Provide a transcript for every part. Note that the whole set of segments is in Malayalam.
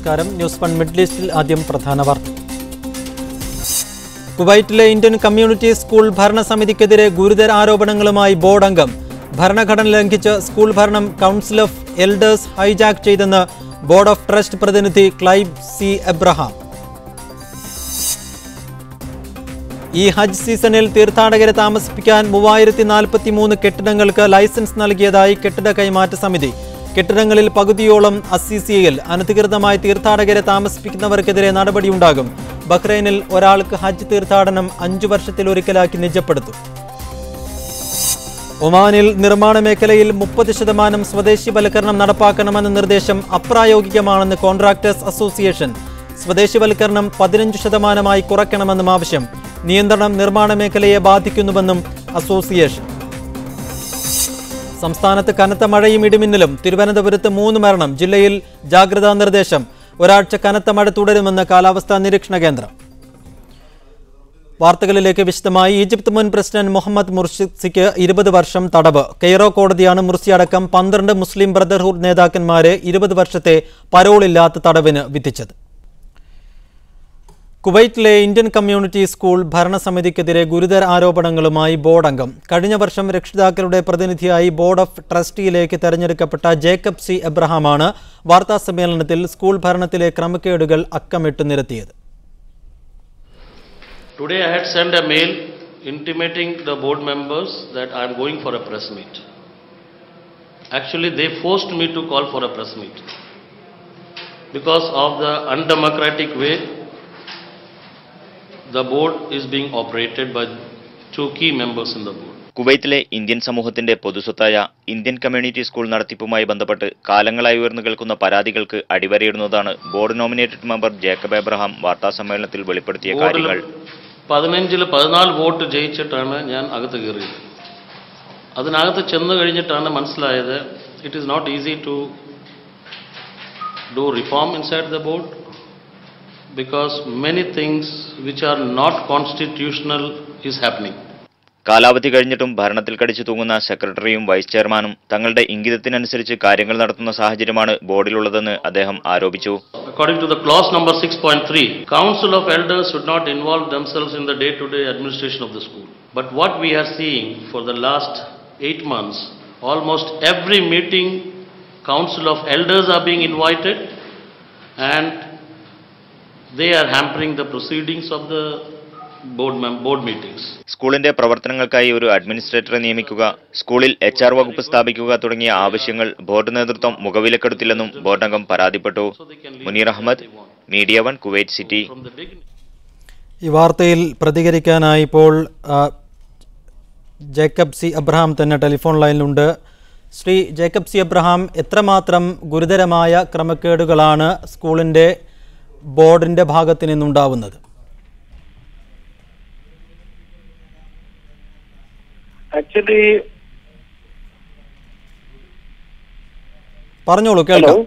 നമസ്കാരം ന്യൂസ് വൺ മിഡിൽ ഈസ്റ്റിൽ ആദ്യം പ്രധാന വാർത്ത കുവൈറ്റിലെ ഇന്ത്യൻ കമ്മ്യൂണിറ്റി സ്കൂൾ ഭരണസമിതിക്കെതിരെ ഗുരുതര ആരോപണങ്ങളുമായി ബോർഡ് അംഗം ഭരണഘടന ലംഘിച്ച് സ്കൂൾ ഭരണം കൗൺസിൽ ഓഫ് എൽഡേഴ്സ് ഹൈജാക്ക് ചെയ്തെന്ന് ബോർഡ് ഓഫ് ട്രസ്റ്റ് പ്രതിനിധി ക്ലൈബ് സി എബ്രഹാം ഈ ഹജ്ജ് സീസണിൽ തീർത്ഥാടകരെ താമസിപ്പിക്കാൻ മൂവായിരത്തി നാൽപ്പത്തി മൂന്ന് കെട്ടിടങ്ങൾക്ക് ലൈസൻസ് നൽകിയതായി കെട്ടിട കൈമാറ്റ സമിതി കെട്ടിടങ്ങളിൽ പകുതിയോളം അസിസിയിൽ അനധികൃതമായി തീർത്ഥാടകരെ താമസിപ്പിക്കുന്നവർക്കെതിരെ നടപടിയുണ്ടാകും ബഹ്റൈനിൽ ഒരാൾക്ക് ഹജ്ജ് തീർത്ഥാടനം അഞ്ചു വർഷത്തിലൊരിക്കലാക്കി നിജപ്പെടുത്തും ഒമാനിൽ നിർമ്മാണ മേഖലയിൽ മുപ്പത് ശതമാനം സ്വദേശിവൽക്കരണം നടപ്പാക്കണമെന്ന നിർദ്ദേശം അപ്രായോഗികമാണെന്ന് കോൺട്രാക്ടേഴ്സ് അസോസിയേഷൻ സ്വദേശിവൽക്കരണം പതിനഞ്ച് ശതമാനമായി കുറയ്ക്കണമെന്നും ആവശ്യം നിയന്ത്രണം നിർമ്മാണ മേഖലയെ ബാധിക്കുന്നുവെന്നും അസോസിയേഷൻ സംസ്ഥാനത്ത് കനത്ത മഴയും ഇടിമിന്നലും തിരുവനന്തപുരത്ത് മൂന്ന് മരണം ജില്ലയിൽ ജാഗ്രതാ നിർദ്ദേശം ഒരാഴ്ച കനത്ത മഴ തുടരുമെന്ന് കാലാവസ്ഥാ നിരീക്ഷണ കേന്ദ്രം വാർത്തകളിലേക്ക് വിശദമായി ഈജിപ്ത് മുൻ പ്രസിഡന്റ് മുഹമ്മദ് മുർഷിസിക്ക് ഇരുപത് വർഷം തടവ് കെയ്റോ കോടതിയാണ് മുർസി അടക്കം പന്ത്രണ്ട് മുസ്ലിം ബ്രദർഹുഡ് നേതാക്കന്മാരെ ഇരുപത് വർഷത്തെ പരോളില്ലാത്ത തടവിന് വിധിച്ചത് കുവൈറ്റിലെ ഇന്ത്യൻ കമ്മ്യൂണിറ്റി സ്കൂൾ ഭരണസമിതിക്കെതിരെ ഗുരുതര ആരോപണങ്ങളുമായി ബോർഡ് അംഗം കഴിഞ്ഞ വർഷം രക്ഷിതാക്കളുടെ പ്രതിനിധിയായി ബോർഡ് ഓഫ് ട്രസ്റ്റിയിലേക്ക് തെരഞ്ഞെടുക്കപ്പെട്ട ജേക്കബ് സി എബ്രഹാമാണ് വാർത്താ സമ്മേളനത്തിൽ സ്കൂൾ ഭരണത്തിലെ ക്രമക്കേടുകൾ അക്കമിട്ട് നിരത്തിയത് Today I had sent a mail intimating the board members that I am going for a press meet. Actually, they forced me to call for a press meet because of the undemocratic way the board is being operated by two key members in the board. കുവൈത്തിലെ ഇന്ത്യൻ സമൂഹത്തിന്റെ പൊതുസ്വത്തായ ഇന്ത്യൻ കമ്മ്യൂണിറ്റി സ്കൂൾ നടത്തിപ്പുമായി ബന്ധപ്പെട്ട് കാലങ്ങളായി ഉയർന്നു കേൾക്കുന്ന പരാതികൾക്ക് അടിവരയിടുന്നതാണ് board nominated member Jacob Abraham വാർത്താസമ്മേളനത്തിൽ വെളിപ്പെടുത്തിയ കാര്യങ്ങൾ പതിനഞ്ചിൽ പതിനാല് വോട്ട് ജയിച്ചിട്ടാണ് ഞാൻ അകത്ത് കയറിയത് അതിനകത്ത് ചെന്ന് കഴിഞ്ഞിട്ടാണ് മനസ്സിലായത് it is not easy to do reform inside the board because many things which are not constitutional is happening കാലാവധി കഴിഞ്ഞിട്ടും ഭരണത്തിൽ കടിച്ചു തൂങ്ങുന്ന സെക്രട്ടറിയും വൈസ് ചെയർമാനും തങ്ങളുടെ ഇംഗിതത്തിനനുസരിച്ച് കാര്യങ്ങൾ നടത്തുന്ന സാഹചര്യമാണ് ബോർഡിലുള്ളതെന്ന് അദ്ദേഹം ആരോപിച്ചു According to the clause number 6.3, Council of Elders should not involve themselves in the day-to-day administration of the school. But what we are seeing for the last eight months, almost every meeting, Council of Elders are being invited and they are hampering the proceedings of the board, mem- board meetings. സ്കൂളിന്റെ പ്രവർത്തനങ്ങൾക്കായി ഒരു അഡ്മിനിസ്ട്രേറ്ററെ നിയമിക്കുക സ്കൂളിൽ എച്ച് ആർ വകുപ്പ് സ്ഥാപിക്കുക തുടങ്ങിയ ആവശ്യങ്ങൾ ബോർഡ് നേതൃത്വം മുഖവിലക്കെടുത്തില്ലെന്നും ബോർഡ് അംഗം പരാതിപ്പെട്ടു Muneer Ahmed media one Kuwait City From the beginning. ഈ വാർത്തയിൽ പ്രതികരിക്കാനായി ഇപ്പോൾ ആ, ജേക്കബ് സി അബ്രഹാം തന്നെ ടെലിഫോൺ ലൈനിലുണ്ട് ശ്രീ ജേക്കബ് സി അബ്രഹാം എത്രമാത്രം ഗുരുതരമായ ക്രമക്കേടുകളാണ് സ്കൂളിൻ്റെ ബോർഡിൻ്റെ ഭാഗത്തു നിന്നുണ്ടാവുന്നത് ആക്ച്വലി പറഞ്ഞോളൂ ഹലോ കേൾക്കാം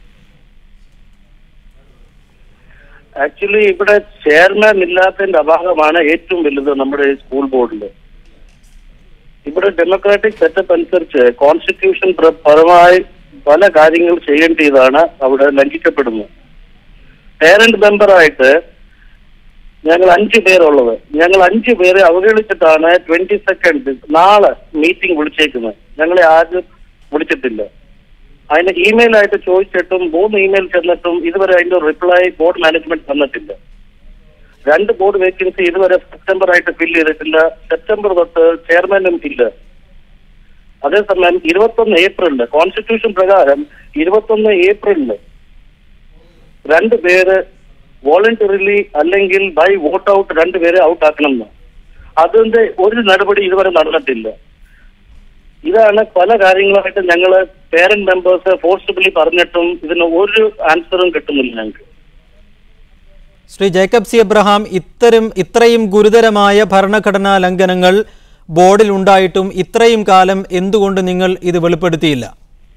ആക്ച്വലി ഇവിടെ ചെയർമാൻ ഇല്ലാത്തതിന്റെ അഭാവമാണ് ഏറ്റവും വലുത് നമ്മുടെ ഈ സ്കൂൾ ബോർഡിൽ ഇവിടെ ഡെമോക്രാറ്റിക് സെറ്റപ്പ് അനുസരിച്ച് കോൺസ്റ്റിറ്റ്യൂഷൻ പ്ര- പരമായി പല കാര്യങ്ങൾ ചെയ്യേണ്ടതാണ് അവിടെ ലംഘിക്കപ്പെടുന്നത് പേരന്റ് മെമ്പറായിട്ട് ഞങ്ങൾ അഞ്ചു പേരുള്ളത് ഞങ്ങൾ അഞ്ചു പേരെ അവഹേളിച്ചിട്ടാണ് ട്വന്റി സെക്കൻഡ് നാളെ മീറ്റിംഗ് വിളിച്ചേക്കുന്നത് ഞങ്ങളെ ആരും വിളിച്ചിട്ടില്ല അതിന് ഇമെയിൽ ആയിട്ട് ചോദിച്ചിട്ടും മൂന്ന് ഇമെയിൽ ചെന്നിട്ടും ഇതുവരെ അതിന്റെ റിപ്ലൈ ബോർഡ് മാനേജ്മെന്റ് തന്നിട്ടില്ല രണ്ട് ബോർഡ് വേക്കൻസി ഇതുവരെ സെപ്റ്റംബർ ആയിട്ട് ഫില്ല് ചെയ്തിട്ടില്ല സെപ്റ്റംബർ തൊട്ട് ചെയർമാനും ഇല്ല അതേസമയം ഇരുപത്തൊന്ന് ഏപ്രിലില് കോൺസ്റ്റിറ്റ്യൂഷൻ പ്രകാരം ഇരുപത്തൊന്ന് ഏപ്രിലില് രണ്ട് പേര് വോളണ്ടറിലി അല്ലെങ്കിൽ ബൈ വോട്ട് ഔട്ട് രണ്ടുപേരെ ഔട്ട് ആക്കണം എന്ന് അതിന്റെ ഒരു നടപടി ഇതുവരെ നടന്നിട്ടില്ല ഇതാണ് പല കാര്യങ്ങളായിട്ട് ഞങ്ങൾ പേരന്റ് മെമ്പേഴ്സ് ഫോഴ്സിബിളി പറഞ്ഞിട്ടും ഇതിന് ഒരു ആൻസറും കിട്ടുന്നില്ല ഞങ്ങൾക്ക് ശ്രീ ജേക്കബ് സി എബ്രഹാം ഇത്തരം ഇത്രയും ഗുരുതരമായ ഭരണഘടനാ ലംഘനങ്ങൾ ബോർഡിൽ ഉണ്ടായിട്ടും ഇത്രയും കാലം എന്തുകൊണ്ട് നിങ്ങൾ ഇത് വെളിപ്പെടുത്തിയില്ല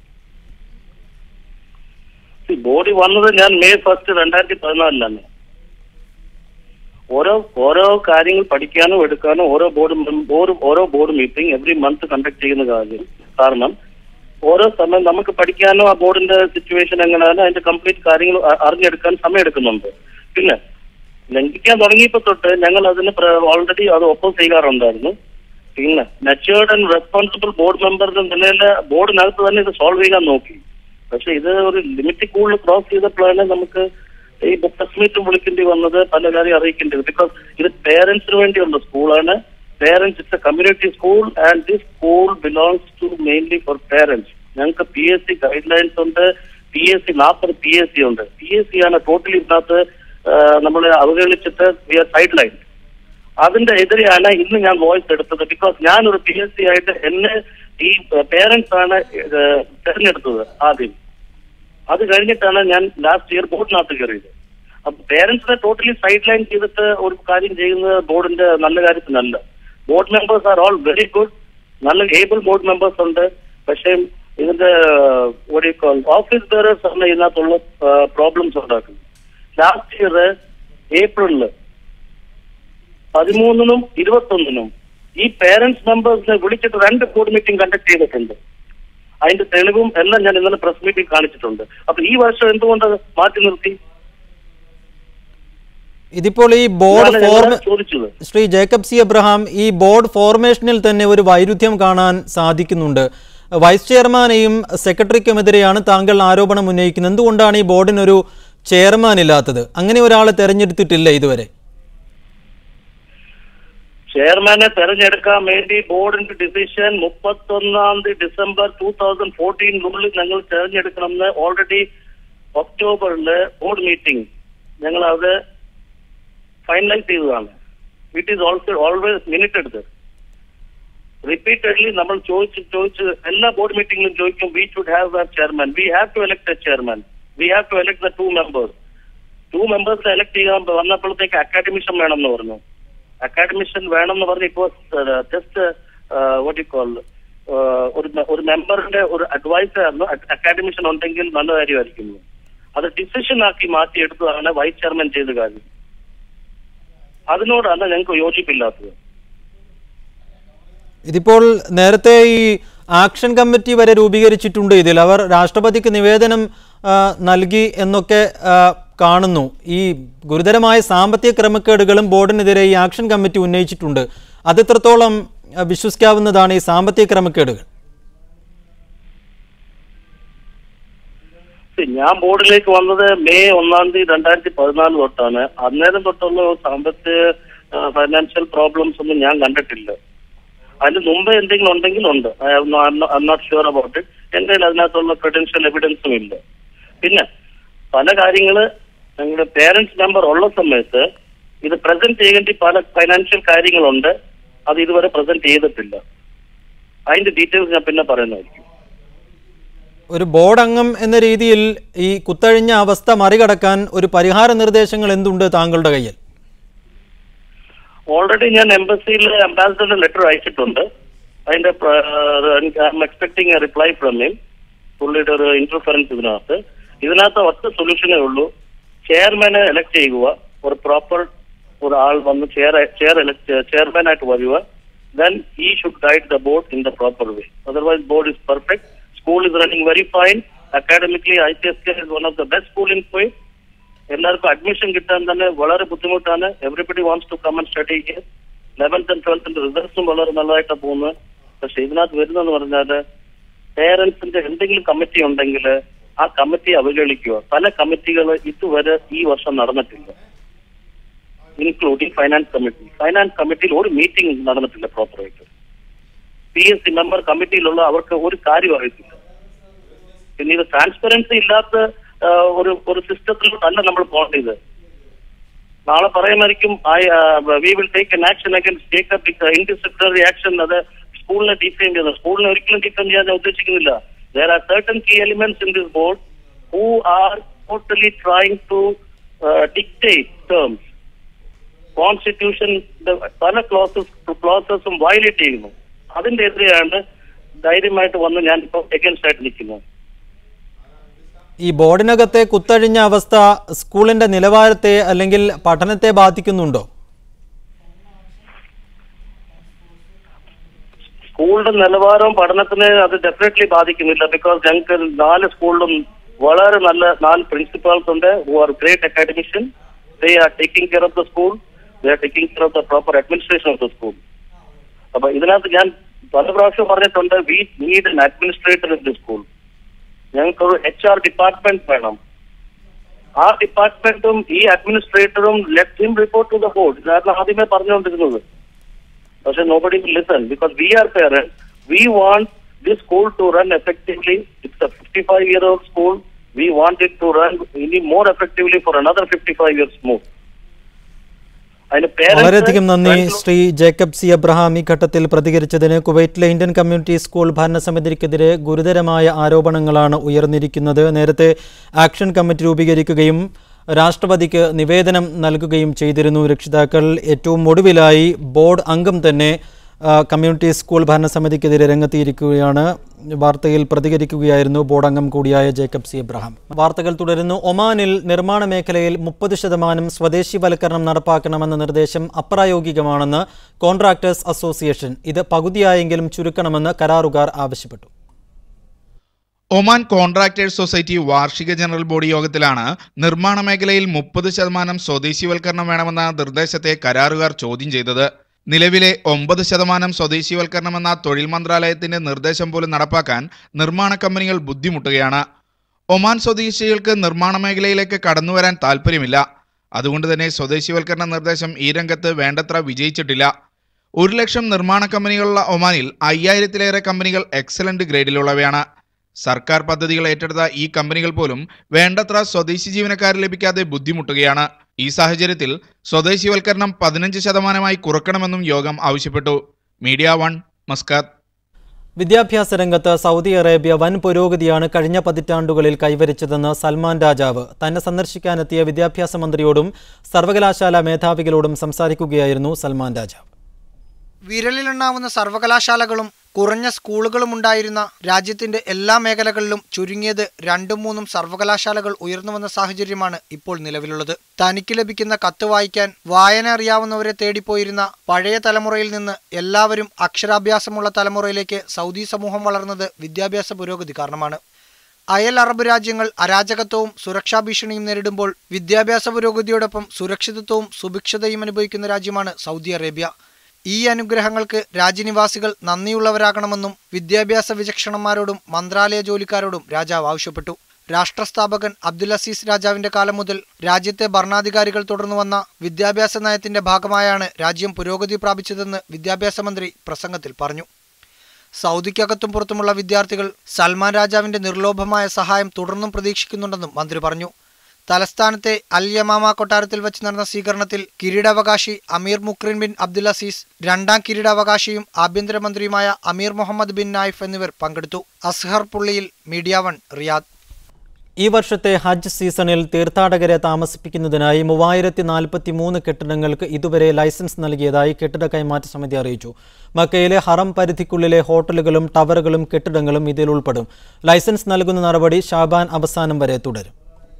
ബോഡി വന്നത് ഞാൻ മെയ് ഫസ്റ്റ് രണ്ടായിരത്തി പതിനാലിലാണ് ഓരോ ഓരോ കാര്യങ്ങൾ പഠിക്കാനോ എടുക്കാനോ ഓരോ ബോർഡ് ഓരോ ഓരോ board meeting every month conduct ചെയ്യുന്ന കാര്യം കാരണം ഓരോ സമയം നമുക്ക് പഠിക്കാനോ ആ ബോർഡിന്റെ സിറ്റുവേഷൻ എങ്ങനെയാണ് അതിന്റെ കംപ്ലീറ്റ് കാര്യങ്ങൾ അ- അറിഞ്ഞെടുക്കാൻ സമയം എടുക്കുന്നുണ്ട് പിന്നെ ലംഘിക്കാൻ തുടങ്ങിയപ്പോ തൊട്ട് ഞങ്ങൾ അതിന് ഓൾറെഡി അത് ഒപ്പം ചെയ്യാറുണ്ടായിരുന്നു പിന്നെ മെച്ചുവേർഡ് ആൻഡ് റെസ്പോൺസിബിൾ ബോർഡ് മെമ്പറിന്റെ നിലയിൽ ബോർഡിനകത്ത് തന്നെ ഇത് സോൾവ് ചെയ്യാൻ നോക്കി പക്ഷെ ഇത് ഒരു ലിമിറ്റ് കൂടുതൽ ക്രോസ് ചെയ്തപ്പോഴാണ് നമുക്ക് ഈ പ്രസ് മീറ്റ് വിളിക്കേണ്ടി വന്നത് പല കാര്യം അറിയിക്കേണ്ടത് ബിക്കോസ് ഇത് പേരൻസിന് വേണ്ടിയുള്ള സ്കൂളാണ് parents it's a community school and this school belongs to mainly for parents ഞങ്ങൾക്ക് P S C guidelines ഉണ്ട് പി എസ് സി നാൽപ്പത് പി എസ് സി ഉണ്ട് പി എസ് സി ആണ് ടോട്ടലി ഇതിനകത്ത് നമ്മൾ അവഹേളിച്ചിട്ട് വി ആർ സൈഡ് ലൈൻ അതിന്റെ എതിരെയാണ് ഇന്ന് ഞാൻ വോയിസ് എടുത്തത് ബിക്കോസ് ഞാനൊരു പി എസ് സി ആയിട്ട് എന്നെ ഈ പേരൻസ് ആണ് ഇത് തെരഞ്ഞെടുത്തത് ആദ്യം അത് കഴിഞ്ഞിട്ടാണ് ഞാൻ ലാസ്റ്റ് ഇയർ ബോർഡിനകത്ത് കയറിയത് അപ്പൊ പേരൻസിനെ ടോട്ടലി സൈഡ് ലൈൻ ചെയ്തിട്ട് ഒരു കാര്യം ചെയ്യുന്നത് ബോർഡിന്റെ നല്ല കാര്യത്തിനല്ല board members are all very good നല്ല ഏബിൾ ബോർഡ് മെമ്പേഴ്സ് ഉണ്ട് പക്ഷേ ഇതിന്റെ ഒരു ഓഫീസ് ബേറേഴ്സ് ആണ് ഇതിനകത്തുള്ള പ്രോബ്ലംസ് ഉണ്ടാക്കുന്നത് ലാസ്റ്റ് ഇയർ ഏപ്രിലില് പതിമൂന്നിനും ഇരുപത്തൊന്നിനും ഈ പേരൻസ് മെമ്പേഴ്സിനെ വിളിച്ചിട്ട് രണ്ട് ബോർഡ് മീറ്റിംഗ് കണ്ടക്ട് ചെയ്തിട്ടുണ്ട് അതിന്റെ തെളിവും എല്ലാം ഞാൻ ഇന്നലെ പ്രസ് മീറ്റിംഗ് കാണിച്ചിട്ടുണ്ട് അപ്പൊ ഈ വർഷം എന്തുകൊണ്ട് അത് മാറ്റി നിർത്തി ഇതിപ്പോൾ ഈ ബോർഡ് ഇതാണ് ഫോർമ ഞങ്ങൾ ചോദിച്ചത് ശ്രീ ജേക്കബ് സി എബ്രഹാം ഈ ബോർഡ് ഫോർമേഷനിൽ തന്നെ ഒരു വൈരുദ്ധ്യം കാണാൻ സാധിക്കുന്നുണ്ട് വൈസ് ചെയർമാനെയും സെക്രട്ടറിക്കുമെതിരെയാണ് താങ്കൾ ആരോപണം ഉന്നയിക്കുന്നത് എന്തുകൊണ്ടാണ് ഈ ബോർഡിനൊരു ചെയർമാൻ ഇല്ലാത്തത് അങ്ങനെ ഒരാളെ തെരഞ്ഞെടുത്തിട്ടില്ല ഇതുവരെ ചെയർമാനെ തെരഞ്ഞെടുക്കാൻ വേണ്ടി ബോർഡിന്റെ ഡിസിഷൻ മുപ്പത്തൊന്നാം തീയതി ഡിസംബർ ടൂ തൗസൻഡ് ഫോർട്ടീനിനുള്ളിൽ ഞങ്ങൾ തെരഞ്ഞെടുക്കണമെന്ന് ഓൾറെഡി ഒക്ടോബറില് ബോർഡ് മീറ്റിംഗ് ഞങ്ങൾ അത് ഫൈനലൈസ് ചെയ്തതാണ് it is also always minute എടുത്ത് റിപ്പീറ്റഡ്ലി നമ്മൾ ചോദിച്ച് ചോദിച്ച് എല്ലാ ബോർഡ് മീറ്റിംഗിലും ചോദിക്കും we should have a chairman we have to elect a chairman we have to elect the two members two മെമ്പേഴ്സിനെ എലക്ട് ചെയ്യാൻ വന്നപ്പോഴത്തേക്ക് അക്കാഡമിഷൻ വേണം എന്ന് പറഞ്ഞു അക്കാഡമിഷൻ വേണം എന്ന് പറഞ്ഞ് ഇപ്പോൾ ജസ്റ്റ് വോട്ട് കോൾ ഒരു ഒരു മെമ്പറിന്റെ ഒരു അഡ്വൈസ് ആയിരുന്നു അക്കാഡമിഷൻ ഉണ്ടെങ്കിൽ നല്ല കാര്യമായിരിക്കും അത് ഡിസിഷൻ ആക്കി മാറ്റിയെടുത്തതാണ് വൈസ് ചെയർമാൻ ചെയ്ത കാര്യം അതിനോടാണ് ഞങ്ങൾക്ക് യോജിപ്പില്ലാത്തത് ഇതിപ്പോൾ നേരത്തെ ഈ ആക്ഷൻ കമ്മിറ്റി വരെ രൂപീകരിച്ചിട്ടുണ്ട് ഇതിൽ അവർ രാഷ്ട്രപതിക്ക് നിവേദനം ആ, നൽകി എന്നൊക്കെ ആ, കാണുന്നു ഈ ഗുരുതരമായ സാമ്പത്തിക ക്രമക്കേടുകളും ബോർഡിനെതിരെ ഈ ആക്ഷൻ കമ്മിറ്റി ഉന്നയിച്ചിട്ടുണ്ട് അത് എത്രത്തോളം ആ, വിശ്വസിക്കാവുന്നതാണ് ഈ സാമ്പത്തിക ക്രമക്കേടുകൾ See, ഞാൻ ബോർഡിലേക്ക് വന്നത് മെയ് ഒന്നാം തീയതി രണ്ടായിരത്തി പതിനാല് തൊട്ടാണ് അന്നേരം തൊട്ടുള്ള സാമ്പത്തിക ഫൈനാൻഷ്യൽ പ്രോബ്ലംസ് ഒന്നും ഞാൻ കണ്ടിട്ടില്ല അതിന് മുമ്പ് എന്തെങ്കിലും ഉണ്ടെങ്കിൽ ഉണ്ട് I not sure about it എന്റെ കയ്യിൽ അതിനകത്തുള്ള ക്രെഡൻഷ്യൽ എവിഡൻസും ഇല്ല പിന്നെ പല കാര്യങ്ങള് ഞങ്ങളുടെ പേരൻസ് മെമ്പർ ഉള്ള സമയത്ത് ഇത് പ്രസന്റ് ചെയ്യേണ്ട പല ഫൈനാൻഷ്യൽ കാര്യങ്ങളുണ്ട് അത് ഇതുവരെ പ്രസന്റ് ചെയ്തിട്ടില്ല അതിന്റെ ഡീറ്റെയിൽസ് ഞാൻ പിന്നെ പറയുന്നതായിരിക്കും ഒരു ബോർഡ് അംഗം എന്ന രീതിയിൽ ഈ കുത്തഴിഞ്ഞ അവസ്ഥ മറികടക്കാൻ ഒരു പരിഹാര നിർദ്ദേശങ്ങൾ എന്തുണ്ട് താങ്കളുടെ കയ്യിൽ ഓൾറെഡി ഞാൻ എംബസിയിൽ അംബാസിഡറിന്റെ ലെറ്റർ അയച്ചിട്ടുണ്ട് അതിന്റെ expecting a reply from him പുള്ളിയുടെ ഒരു ഇന്റർഫറൻസ് ഇതിനകത്ത് ഇതിനകത്ത് ഒറ്റ സൊല്യൂഷനേ ഉള്ളൂ ചെയർമാനെ എലക്ട് ചെയ്യുക ഒരു പ്രോപ്പർ ഒരു ആൾ വന്ന് ചെയർ ചെയർ ചെയർമാൻ ആയിട്ട് വരിക then he should guide the board in the proper way otherwise board is perfect school is running very fine academically I C S K is one of the best school in പോയി എല്ലാവർക്കും അഡ്മിഷൻ കിട്ടാൻ തന്നെ വളരെ ബുദ്ധിമുട്ടാണ് everybody wants to come and study here eleventh and ട്വൽത്തിന്റെ റിസൾട്ട്സും വളരെ നല്ലതായിട്ടാണ് പോകുന്നത് പക്ഷെ ഇതിനകത്ത് വരുന്നതെന്ന് പറഞ്ഞാല് പേരൻസിന്റെ എന്തെങ്കിലും കമ്മിറ്റി ഉണ്ടെങ്കിൽ ആ കമ്മിറ്റി അവഹേളിക്കുക പല കമ്മിറ്റികൾ ഇതുവരെ ഈ വർഷം നടന്നിട്ടില്ല ഇൻക്ലൂഡിംഗ് ഫൈനാൻസ് കമ്മിറ്റി ഫൈനാൻസ് കമ്മിറ്റിയിൽ ഒരു മീറ്റിംഗ് നടന്നിട്ടില്ല പ്രോപ്പറായിട്ട് പി എസ് സി മെമ്പർ കമ്മിറ്റിയിലുള്ള അവർക്ക് ഒരു കാര്യം അറിയത്തില്ല പിന്നെ ഇത് ട്രാൻസ്പെറൻസി ഇല്ലാത്ത ആ, ഒരു ഒരു സിസ്റ്റത്തിലോട്ടല്ല നമ്മൾ പോകേണ്ടത് നാളെ പറയുമായിരിക്കും we will take an action against take indisciplinary action അത് സ്കൂളിനെ ഡിഫൈൻ ചെയ്യുന്നത് സ്കൂളിനെ ഒരിക്കലും ഡിഫൈൻ ചെയ്യാൻ ഞാൻ ഉദ്ദേശിക്കുന്നില്ല there are certain key elements in this board who are totally trying to dictate terms constitution പല ക്ലോസസ് ക്ലോസസും വയലേറ്റ് ചെയ്യുന്നു അതിന്റെ എതിരെയാണ് ധൈര്യമായിട്ട് വന്ന് ഞാൻ ഇപ്പോൾ എഗൻസ്റ്റ് ആയിട്ട് നിൽക്കുന്നത് ഈ ബോർഡിനകത്തെ കുത്തഴിഞ്ഞ അവസ്ഥ സ്കൂളിന്റെ നിലവാരത്തെ അല്ലെങ്കിൽ പഠനത്തെ ബാധിക്കുന്നുണ്ടോ സ്കൂളിന്റെ നിലവാരവും പഠനത്തിന് അത് ഡെഫിനറ്റ്ലി ബാധിക്കുന്നില്ല ബിക്കോസ് ഞങ്ങൾക്ക് നാല് സ്കൂളിലും വളരെ നല്ല നാല് പ്രിൻസിപ്പാൾസ് ഉണ്ട് who are great academician they are taking care of the school they are taking care of the proper administration of the school അപ്പൊ ഇതിനകത്ത് ഞാൻ പല പ്രാവശ്യം പറഞ്ഞിട്ടുണ്ട് we need an administrator in the school ഞങ്ങൾക്ക് ഒരു എച്ച് ആർ ഡിപ്പാർട്ട്മെന്റ് വേണം ആ ഡിപ്പാർട്ട്മെന്റും ഈ അഡ്മിനിസ്ട്രേറ്ററും let him report to the board കാരണം ആദ്യമേ പറഞ്ഞുകൊണ്ടിരുന്നത് പക്ഷെ nobody will listen because we are parents we want this school to run effectively it's a fifty five year old school we want it to run ഇനി more effectively for another fifty five years more അതിന് വളരെയധികം നന്ദി ശ്രീ ജേക്കബ് സി അബ്രഹാം ഈ ഘട്ടത്തിൽ പ്രതികരിച്ചതിന് കുവൈറ്റിലെ ഇന്ത്യൻ കമ്മ്യൂണിറ്റി സ്കൂൾ ഭരണസമിതിക്കെതിരെ ഗുരുതരമായ ആരോപണങ്ങളാണ് ഉയർന്നിരിക്കുന്നത് നേരത്തെ ആക്ഷൻ കമ്മിറ്റി രൂപീകരിക്കുകയും രാഷ്ട്രപതിക്ക് നിവേദനം നൽകുകയും ചെയ്തിരുന്നു രക്ഷിതാക്കൾ ഏറ്റവും ഒടുവിലായി ബോർഡ് അംഗം തന്നെ ആ, കമ്മ്യൂണിറ്റി സ്കൂൾ ഭരണസമിതിക്കെതിരെ രംഗത്തിയിരിക്കുകയാണ് വാർത്തയിൽ പ്രതികരിക്കുകയായിരുന്നു ബോർഡ് അംഗം കൂടിയായ ജേക്കബ് സി എബ്രഹാം വാർത്തകൾ തുടരുന്നു ഒമാനിൽ നിർമ്മാണ മേഖലയിൽ മുപ്പത് ശതമാനം സ്വദേശിവൽക്കരണം നടപ്പാക്കണമെന്ന നിർദ്ദേശം അപ്രായോഗികമാണെന്ന് കോൺട്രാക്ടേഴ്സ് അസോസിയേഷൻ ഇത് പകുതിയായെങ്കിലും ചുരുക്കണമെന്ന് കരാറുകാർ ആവശ്യപ്പെട്ടു ഒമാൻ കോൺട്രാക്ടേഴ്സ് സൊസൈറ്റി വാർഷിക ജനറൽ ബോഡി യോഗത്തിലാണ് നിർമ്മാണ മേഖലയിൽ മുപ്പത് ശതമാനം സ്വദേശിവൽക്കരണം വേണമെന്ന നിർദ്ദേശത്തെ കരാറുകാർ ചോദ്യം ചെയ്തത് നിലവിലെ ഒമ്പത് ശതമാനം സ്വദേശിവൽക്കരണമെന്ന തൊഴിൽ മന്ത്രാലയത്തിന്റെ നിർദ്ദേശം പോലും നടപ്പാക്കാൻ നിർമ്മാണ കമ്പനികൾ ബുദ്ധിമുട്ടുകയാണ് ഒമാൻ സ്വദേശികൾക്ക് നിർമ്മാണ മേഖലയിലേക്ക് കടന്നുവരാൻ താല്പര്യമില്ല അതുകൊണ്ട് തന്നെ സ്വദേശിവൽക്കരണ നിർദ്ദേശം ഈ രംഗത്ത് വേണ്ടത്ര വിജയിച്ചിട്ടില്ല ഒരു ലക്ഷം നിർമ്മാണ കമ്പനികളുള്ള ഒമാനിൽ അയ്യായിരത്തിലേറെ കമ്പനികൾ എക്സലന്റ് ഗ്രേഡിലുള്ളവയാണ് സർക്കാർ പദ്ധതികൾ ഏറ്റെടുത്ത ഈ കമ്പനികൾ പോലും വേണ്ടത്ര സ്വദേശി ജീവനക്കാരെ ലഭിക്കാതെ ബുദ്ധിമുട്ടുകയാണ് ഈ സാഹചര്യത്തിൽ സ്വദേശിവൽക്കരണം പതിനഞ്ച് ശതമാനമായി കുറക്കണമെന്നും യോഗം ആവശ്യപ്പെട്ടു മീഡിയ വൺ മസ്കാത്ത് വിദ്യാഭ്യാസ രംഗത്ത് സൗദി അറേബ്യ വൻ പുരോഗതിയാണ് കഴിഞ്ഞ പതിറ്റാണ്ടുകളിൽ കൈവരിച്ചതെന്ന് സൽമാൻ രാജാവ് തന്നെ സന്ദർശിക്കാനെത്തിയ വിദ്യാഭ്യാസ മന്ത്രിയോടും സർവകലാശാല മേധാവികളോടും സംസാരിക്കുകയായിരുന്നു സൽമാൻ രാജാവ് വിരലിലെണ്ണാവുന്ന സർവകലാശാലകളും കുറഞ്ഞ സ്കൂളുകളും ഉണ്ടായിരുന്ന രാജ്യത്തിന്റെ എല്ലാ മേഖലകളിലും ചുരുങ്ങിയത് രണ്ടും മൂന്നും സർവകലാശാലകൾ ഉയർന്നു വന്ന സാഹചര്യമാണ് ഇപ്പോൾ നിലവിലുള്ളത് തനിക്ക് ലഭിക്കുന്ന കത്ത് വായിക്കാൻ വായന അറിയാവുന്നവരെ തേടിപ്പോയിരുന്ന പഴയ തലമുറയിൽ നിന്ന് എല്ലാവരും അക്ഷരാഭ്യാസമുള്ള തലമുറയിലേക്ക് സൗദി സമൂഹം വളർന്നത് വിദ്യാഭ്യാസ പുരോഗതി കാരണമാണ് അയൽ അറബ് രാജ്യങ്ങൾ അരാജകത്വവും സുരക്ഷാ ഭീഷണിയും നേരിടുമ്പോൾ വിദ്യാഭ്യാസ പുരോഗതിയോടൊപ്പം സുരക്ഷിതത്വവും സുഭിക്ഷതയും അനുഭവിക്കുന്ന രാജ്യമാണ് സൗദി അറേബ്യ ഈ അനുഗ്രഹങ്ങൾക്ക് രാജ്യനിവാസികൾ നന്ദിയുള്ളവരാകണമെന്നും വിദ്യാഭ്യാസ വിചക്ഷണന്മാരോടും മന്ത്രാലയ ജോലിക്കാരോടും രാജാവ് ആവശ്യപ്പെട്ടു രാഷ്ട്രസ്ഥാപകൻ അബ്ദുൽ അസീസ് രാജാവിന്റെ കാലം മുതൽ രാജ്യത്തെ ഭരണാധികാരികൾ തുടർന്നു വന്ന വിദ്യാഭ്യാസ നയത്തിന്റെ ഭാഗമായാണ് രാജ്യം പുരോഗതി പ്രാപിച്ചതെന്ന് വിദ്യാഭ്യാസ മന്ത്രി പ്രസംഗത്തിൽ പറഞ്ഞു സൗദിക്കകത്തും പുറത്തുമുള്ള വിദ്യാർത്ഥികൾ സൽമാൻ രാജാവിന്റെ നിർലോഭമായ സഹായം തുടർന്നും പ്രതീക്ഷിക്കുന്നുണ്ടെന്നും മന്ത്രി പറഞ്ഞു തലസ്ഥാനത്തെ അൽ യമാമ കൊട്ടാരത്തിൽ വെച്ച് നടന്ന സ്വീകരണത്തിൽ കിരീടാവകാശി Amir Muqrin bin Abdul Aziz രണ്ടാം കിരീടാവകാശിയും ആഭ്യന്തരമന്ത്രിയുമായ അമീർ മുഹമ്മദ് ബിൻ നായിഫ് എന്നിവർ പങ്കെടുത്തു Azhar Pulliyil media one Riyadh ഈ വർഷത്തെ ഹജ്ജ് സീസണിൽ തീർത്ഥാടകരെ താമസിപ്പിക്കുന്നതിനായി മൂവായിരത്തി നാൽപ്പത്തി മൂന്ന് കെട്ടിടങ്ങൾക്ക് ഇതുവരെ ലൈസൻസ് നൽകിയതായി കെട്ടിട കൈമാറ്റ സമിതി അറിയിച്ചു മക്കയിലെ ഹറം പരിധിക്കുള്ളിലെ ഹോട്ടലുകളും ടവറുകളും കെട്ടിടങ്ങളും ഇതിൽ ഉൾപ്പെടും ലൈസൻസ് നൽകുന്ന നടപടി ഷാബാൻ അവസാനം വരെ തുടരും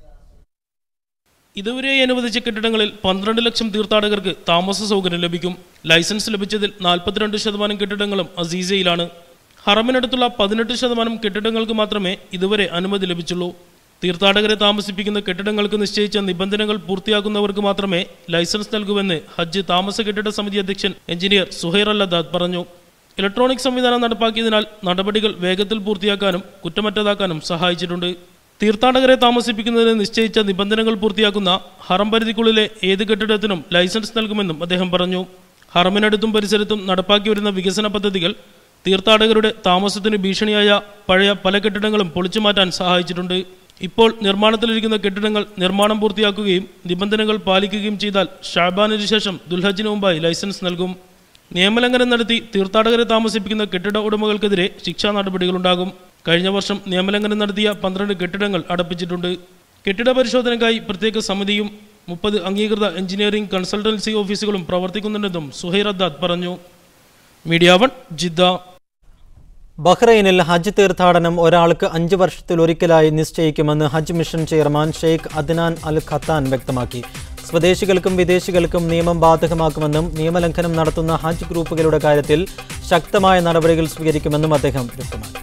ഇതുവരെ അനുവദിച്ച കെട്ടിടങ്ങളിൽ പന്ത്രണ്ട് ലക്ഷം തീർത്ഥാടകർക്ക് താമസ സൗകര്യം ലഭിക്കും ലൈസൻസ് ലഭിച്ചതിൽ നാൽപ്പത്തിരണ്ട് ശതമാനം കെട്ടിടങ്ങളും അസീസയിലാണ് ഹറമിനടുത്തുള്ള പതിനെട്ട് ശതമാനം കെട്ടിടങ്ങൾക്ക് മാത്രമേ ഇതുവരെ അനുമതി ലഭിച്ചുള്ളൂ തീർത്ഥാടകരെ താമസിപ്പിക്കുന്ന കെട്ടിടങ്ങൾക്ക് നിശ്ചയിച്ച നിബന്ധനകൾ പൂർത്തിയാക്കുന്നവർക്ക് മാത്രമേ ലൈസൻസ് നൽകൂവെന്ന് ഹജ്ജ് താമസ കെട്ടിട സമിതി അധ്യക്ഷൻ എഞ്ചിനീയർ സുഹൈർ അല്ലദാദ് പറഞ്ഞു ഇലക്ട്രോണിക് സംവിധാനം നടപ്പാക്കിയതിനാൽ നടപടികൾ വേഗത്തിൽ പൂർത്തിയാക്കാനും കുറ്റമറ്റതാക്കാനും സഹായിച്ചിട്ടുണ്ട് തീർത്ഥാടകരെ താമസിപ്പിക്കുന്നതിന് നിശ്ചയിച്ച നിബന്ധനകൾ പൂർത്തിയാക്കുന്ന ഹറം പരിധിക്കുള്ളിലെ ഏത് കെട്ടിടത്തിനും ലൈസൻസ് നൽകുമെന്നും അദ്ദേഹം പറഞ്ഞു ഹറമിനടുത്തും പരിസരത്തും നടപ്പാക്കി വരുന്ന വികസന പദ്ധതികൾ തീർത്ഥാടകരുടെ താമസത്തിന് ഭീഷണിയായ പഴയ പല കെട്ടിടങ്ങളും പൊളിച്ചു മാറ്റാൻ സഹായിച്ചിട്ടുണ്ട് ഇപ്പോൾ നിർമ്മാണത്തിലിരിക്കുന്ന കെട്ടിടങ്ങൾ നിർമ്മാണം പൂർത്തിയാക്കുകയും നിബന്ധനകൾ പാലിക്കുകയും ചെയ്താൽ ഷാബാനിന് ശേഷം ദുൽഹജിന് മുമ്പായി ലൈസൻസ് നൽകും നിയമലംഘനം നടത്തി തീർത്ഥാടകരെ താമസിപ്പിക്കുന്ന കെട്ടിട ഉടമകൾക്കെതിരെ ശിക്ഷാ നടപടികളുണ്ടാകും കഴിഞ്ഞ വർഷം നിയമലംഘനം നടത്തിയ പന്ത്രണ്ട് കെട്ടിടങ്ങൾ അടപ്പിച്ചിട്ടുണ്ട് കെട്ടിട പരിശോധനയ്ക്കായി പ്രത്യേക സമിതിയും മുപ്പത് അംഗീകൃത എഞ്ചിനീയറിംഗ് കൺസൾട്ടൻസി ഓഫീസുകളും പ്രവർത്തിക്കുന്നുണ്ടെന്നും സുഹൈർ അദ്ദാദ് പറഞ്ഞു മീഡിയ വൺ ജിദ്ദ ബഹ്റൈനിൽ ഹജ്ജ് തീർത്ഥാടനം ഒരാൾക്ക് അഞ്ച് വർഷത്തിലൊരിക്കലായി നിശ്ചയിക്കുമെന്ന് ഹജ്ജ് mission chairman Sheikh Adnan Al Khattan വ്യക്തമാക്കി സ്വദേശികൾക്കും വിദേശികൾക്കും നിയമം ബാധകമാക്കുമെന്നും നിയമലംഘനം നടത്തുന്ന ഹജ്ജ് ഗ്രൂപ്പുകളുടെ കാര്യത്തിൽ ശക്തമായ നടപടികൾ സ്വീകരിക്കുമെന്നും അദ്ദേഹം വ്യക്തമാക്കി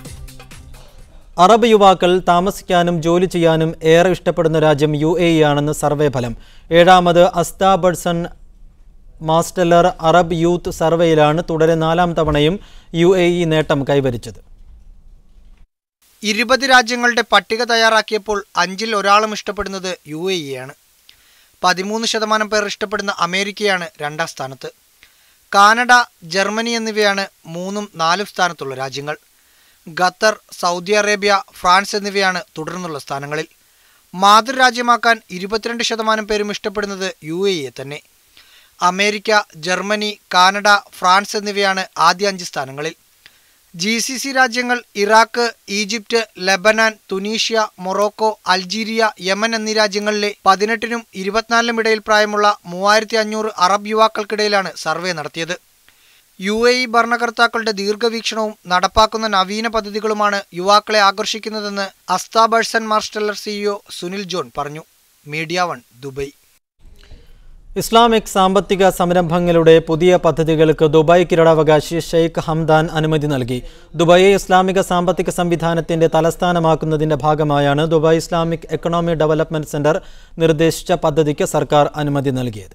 അറബ് യുവാക്കൾ താമസിക്കാനും ജോലി ചെയ്യാനും ഏറെ ഇഷ്ടപ്പെടുന്ന രാജ്യം യു എ ഇ ആണെന്ന് സർവേ ഫലം ഏഴാമത് അസ്താ ബഡ്സൺ മാസ്റ്റലർ അറബ് യൂത്ത് സർവേയിലാണ് തുടരെ നാലാം തവണയും യു എ ഇ നേട്ടം കൈവരിച്ചത് ഇരുപത് രാജ്യങ്ങളുടെ പട്ടിക തയ്യാറാക്കിയപ്പോൾ അഞ്ചിൽ ഒരാളും ഇഷ്ടപ്പെടുന്നത് യു എ ഇ ആണ് പതിമൂന്ന് ശതമാനം പേർ ഇഷ്ടപ്പെടുന്ന അമേരിക്കയാണ് രണ്ടാം സ്ഥാനത്ത് കാനഡ ജർമ്മനി എന്നിവയാണ് മൂന്നും നാലും സ്ഥാനത്തുള്ള രാജ്യങ്ങൾ ഖത്തർ സൗദി അറേബ്യ ഫ്രാൻസ് എന്നിവയാണ് തുടർന്നുള്ള സ്ഥാനങ്ങളിൽ മാതൃരാജ്യമാക്കാൻ ഇരുപത്തിരണ്ട് ശതമാനം പേരും ഇഷ്ടപ്പെടുന്നത് യു എ ഇയെ തന്നെ അമേരിക്ക ജർമ്മനി കാനഡ ഫ്രാൻസ് എന്നിവയാണ് ആദ്യ അഞ്ച് സ്ഥാനങ്ങളിൽ ജി സി സി രാജ്യങ്ങൾ Iraq Egypt Lebanon Tunisia Morocco Algeria Yemen എന്നീ രാജ്യങ്ങളിലെ പതിനെട്ടിനും ഇരുപത്തിനാലിനും ഇടയിൽ പ്രായമുള്ള മൂവായിരത്തി അഞ്ഞൂറ് അറബ് യുവാക്കൾക്കിടയിലാണ് സർവേ നടത്തിയത് യു എ ഇ ഭരണകർത്താക്കളുടെ ദീർഘവീക്ഷണവും നടപ്പാക്കുന്ന നവീന പദ്ധതികളുമാണ് യുവാക്കളെ ആകർഷിക്കുന്നതെന്ന് Asda'a Burson Marsteller CEO Sunil John പറഞ്ഞു മീഡിയ വൺ ദുബൈ ഇസ്ലാമിക് സാമ്പത്തിക സംരംഭങ്ങളുടെ പുതിയ പദ്ധതികൾക്ക് ദുബായ് കിരീടാവകാശി ഷെയ്ഖ് ഹംദാൻ അനുമതി നൽകി ദുബായെ ഇസ്ലാമിക സാമ്പത്തിക സംവിധാനത്തിന്റെ തലസ്ഥാനമാക്കുന്നതിന്റെ ഭാഗമായാണ് Dubai Islamic economy development centre നിർദ്ദേശിച്ച പദ്ധതിക്ക് സർക്കാർ അനുമതി നൽകിയത്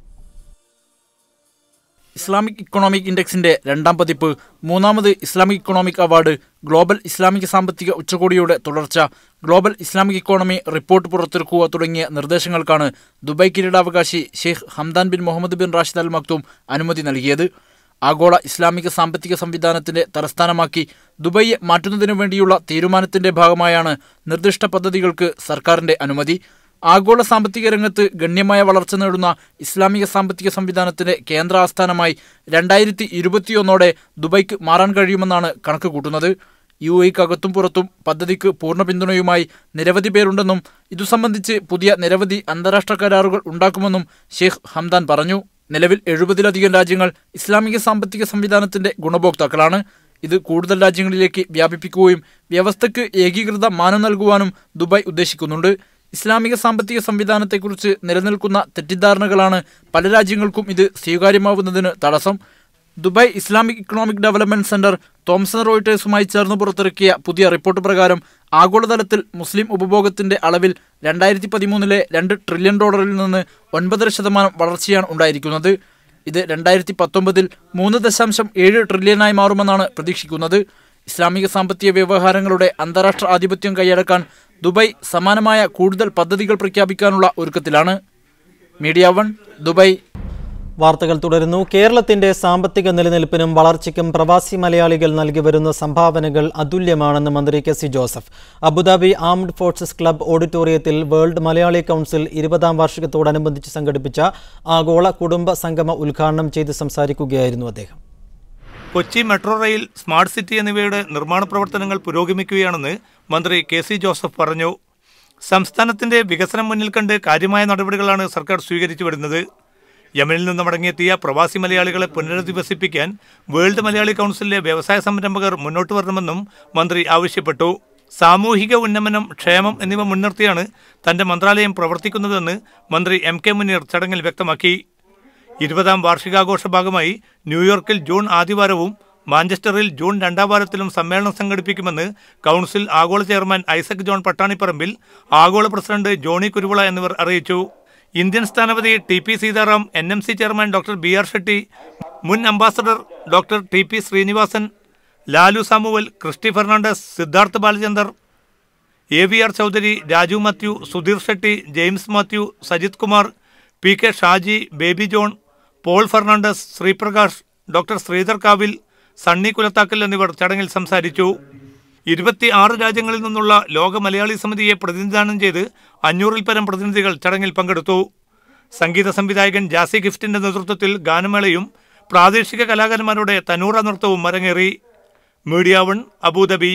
ഇസ്ലാമിക് ഇക്കണോമിക് ഇൻഡെക്സിന്റെ രണ്ടാം പതിപ്പ് മൂന്നാമത് ഇസ്ലാമിക് ഇക്കണോമിക് അവാർഡ് ഗ്ലോബൽ ഇസ്ലാമിക സാമ്പത്തിക ഉച്ചകോടിയുടെ തുടർച്ച ഗ്ലോബൽ ഇസ്ലാമിക് ഇക്കോണമി റിപ്പോർട്ട് പുറത്തിറക്കുക തുടങ്ങിയ നിർദ്ദേശങ്ങൾക്കാണ് ദുബായ് കിരീടാവകാശി Sheikh Hamdan bin Mohammed bin Rashid Al Maktoum അനുമതി നൽകിയത് ആഗോള ഇസ്ലാമിക സാമ്പത്തിക സംവിധാനത്തിന്റെ തലസ്ഥാനമാക്കി ദുബൈയെ മാറ്റുന്നതിനു വേണ്ടിയുള്ള തീരുമാനത്തിന്റെ ഭാഗമായാണ് നിർദ്ദിഷ്ട പദ്ധതികൾക്ക് സർക്കാരിന്റെ അനുമതി ആഗോള സാമ്പത്തിക രംഗത്ത് ഗണ്യമായ വളർച്ച നേടുന്ന ഇസ്ലാമിക സാമ്പത്തിക സംവിധാനത്തിന്റെ കേന്ദ്ര ആസ്ഥാനമായി രണ്ടായിരത്തി ഇരുപത്തിയൊന്നോടെ ദുബൈക്ക് മാറാൻ കഴിയുമെന്നാണ് കണക്ക് കൂട്ടുന്നത് യു എക്കകത്തും പുറത്തും പദ്ധതിക്ക് പൂർണ്ണ പിന്തുണയുമായി നിരവധി പേരുണ്ടെന്നും ഇതു സംബന്ധിച്ച് പുതിയ നിരവധി അന്താരാഷ്ട്ര കരാറുകൾ ഉണ്ടാക്കുമെന്നും ഷെയ്ഖ് ഹംദാൻ പറഞ്ഞു നിലവിൽ എഴുപതിലധികം രാജ്യങ്ങൾ ഇസ്ലാമിക സാമ്പത്തിക സംവിധാനത്തിന്റെ ഗുണഭോക്താക്കളാണ് ഇത് കൂടുതൽ രാജ്യങ്ങളിലേക്ക് വ്യാപിപ്പിക്കുകയും വ്യവസ്ഥയ്ക്ക് ഏകീകൃത മാനം നൽകുവാനും ദുബായ് ഉദ്ദേശിക്കുന്നുണ്ട് ഇസ്ലാമിക സാമ്പത്തിക സംവിധാനത്തെക്കുറിച്ച് നിലനിൽക്കുന്ന തെറ്റിദ്ധാരണകളാണ് പല രാജ്യങ്ങൾക്കും ഇത് സ്വീകാര്യമാവുന്നതിന് തടസ്സം Dubai Islamic economic development centre Thomson റോയിട്ടേഴ്സുമായി ചേർന്ന് പുറത്തിറക്കിയ പുതിയ റിപ്പോർട്ട് പ്രകാരം ആഗോളതലത്തിൽ മുസ്ലിം ഉപഭോഗത്തിന്റെ അളവിൽ രണ്ടായിരത്തി പതിമൂന്നിലെ രണ്ട് ട്രില്യൺ ഡോളറിൽ നിന്ന് ഒൻപതര ശതമാനം വളർച്ചയാണ് ഉണ്ടായിരിക്കുന്നത് ഇത് രണ്ടായിരത്തി പത്തൊമ്പതിൽ മൂന്ന് ദശാംശം ഏഴ് ട്രില്യനായി മാറുമെന്നാണ് പ്രതീക്ഷിക്കുന്നത് ഇസ്ലാമിക സാമ്പത്തിക വ്യവഹാരങ്ങളുടെ അന്താരാഷ്ട്ര ആധിപത്യം കൈയടക്കാൻ ദുബായ് സമാനമായ കൂടുതൽ പദ്ധതികൾ പ്രഖ്യാപിക്കാനുള്ള ഒരുക്കത്തിലാണ് മീഡിയ വൺ ദുബായ് വാർത്തകൾ തുടരുന്നു കേരളത്തിന്റെ സാമ്പത്തിക നിലനിൽപ്പിനും വളർച്ചയ്ക്കും പ്രവാസി മലയാളികൾ നൽകി വരുന്ന സംഭാവനകൾ അതുല്യമാണെന്ന് മന്ത്രി K C Joseph Abu Dhabi armed forces club ഓഡിറ്റോറിയത്തിൽ വേൾഡ് മലയാളി കൗൺസിൽ ഇരുപതാം വാർഷികത്തോടനുബന്ധിച്ച് സംഘടിപ്പിച്ച ആഗോള കുടുംബ സംഗമ ഉദ്ഘാടനം ചെയ്ത് സംസാരിക്കുകയായിരുന്നു അദ്ദേഹം Kochi metro rail smart city എന്നിവയുടെ നിർമ്മാണ പ്രവർത്തനങ്ങൾ പുരോഗമിക്കുകയാണെന്ന് മന്ത്രി കെ സി ജോസഫ് പറഞ്ഞു സംസ്ഥാനത്തിന്റെ വികസനം മുന്നിൽ കണ്ട് കാര്യമായ നടപടികളാണ് സർക്കാർ സ്വീകരിച്ചു വരുന്നത് യമനിൽ നിന്ന് മടങ്ങിയെത്തിയ പ്രവാസി മലയാളികളെ പുനരധിവസിപ്പിക്കാൻ വേൾഡ് മലയാളി കൗൺസിലിലെ വ്യവസായ സംരംഭകർ മുന്നോട്ട് വരണമെന്നും മന്ത്രി ആവശ്യപ്പെട്ടു സാമൂഹിക ഉന്നമനം ക്ഷേമം എന്നിവ മുൻനിർത്തിയാണ് തന്റെ മന്ത്രാലയം പ്രവർത്തിക്കുന്നതെന്ന് മന്ത്രി എം കെ മുനീർ ചടങ്ങിൽ വ്യക്തമാക്കി ഇരുപതാം വാർഷികാഘോഷ ഭാഗമായി ന്യൂയോർക്കിൽ ജൂൺ ആദ്യവാരവും മാഞ്ചസ്റ്ററിൽ ജൂൺ രണ്ടാം വാരത്തിലും സമ്മേളനം സംഘടിപ്പിക്കുമെന്ന് കൗൺസിൽ ആഗോള ചെയർമാൻ ഐസക് ജോൺ പട്ടാണിപ്പറമ്പിൽ ആഗോള പ്രസിഡന്റ് ജോണി കുരുവിള എന്നിവർ അറിയിച്ചു ഇന്ത്യൻ സ്ഥാനപതി T P Seetharam N M C chairman doctor B R Shetty മുൻ ambassador doctor T P Sreenivasan Lalu Samuel Christy Fernandes Siddharth Balachander A V R Chowdhary Raju Mathew Sudhir Shetty James Mathew Sajith Kumar P K Shaji Baby John Paul Fernandes Sriprakash doctor Sreedhar Kavil Sunny കുലത്താക്കൽ എന്നിവർ ചടങ്ങിൽ സംസാരിച്ചു ഇരുപത്തി ആറ് രാജ്യങ്ങളിൽ നിന്നുള്ള ലോക മലയാളി സമിതിയെ പ്രതിനിധാനം ചെയ്ത് അഞ്ഞൂറിൽ പരം പ്രതിനിധികൾ ചടങ്ങിൽ പങ്കെടുത്തു സംഗീത സംവിധായകൻ ജാസി ഗിഫ്റ്റിന്റെ നേതൃത്വത്തിൽ ഗാനമേളയും പ്രാദേശിക കലാകാരന്മാരുടെ തനൂറ നൃത്തവും അരങ്ങേറി മീഡിയ വൺ അബുദാബി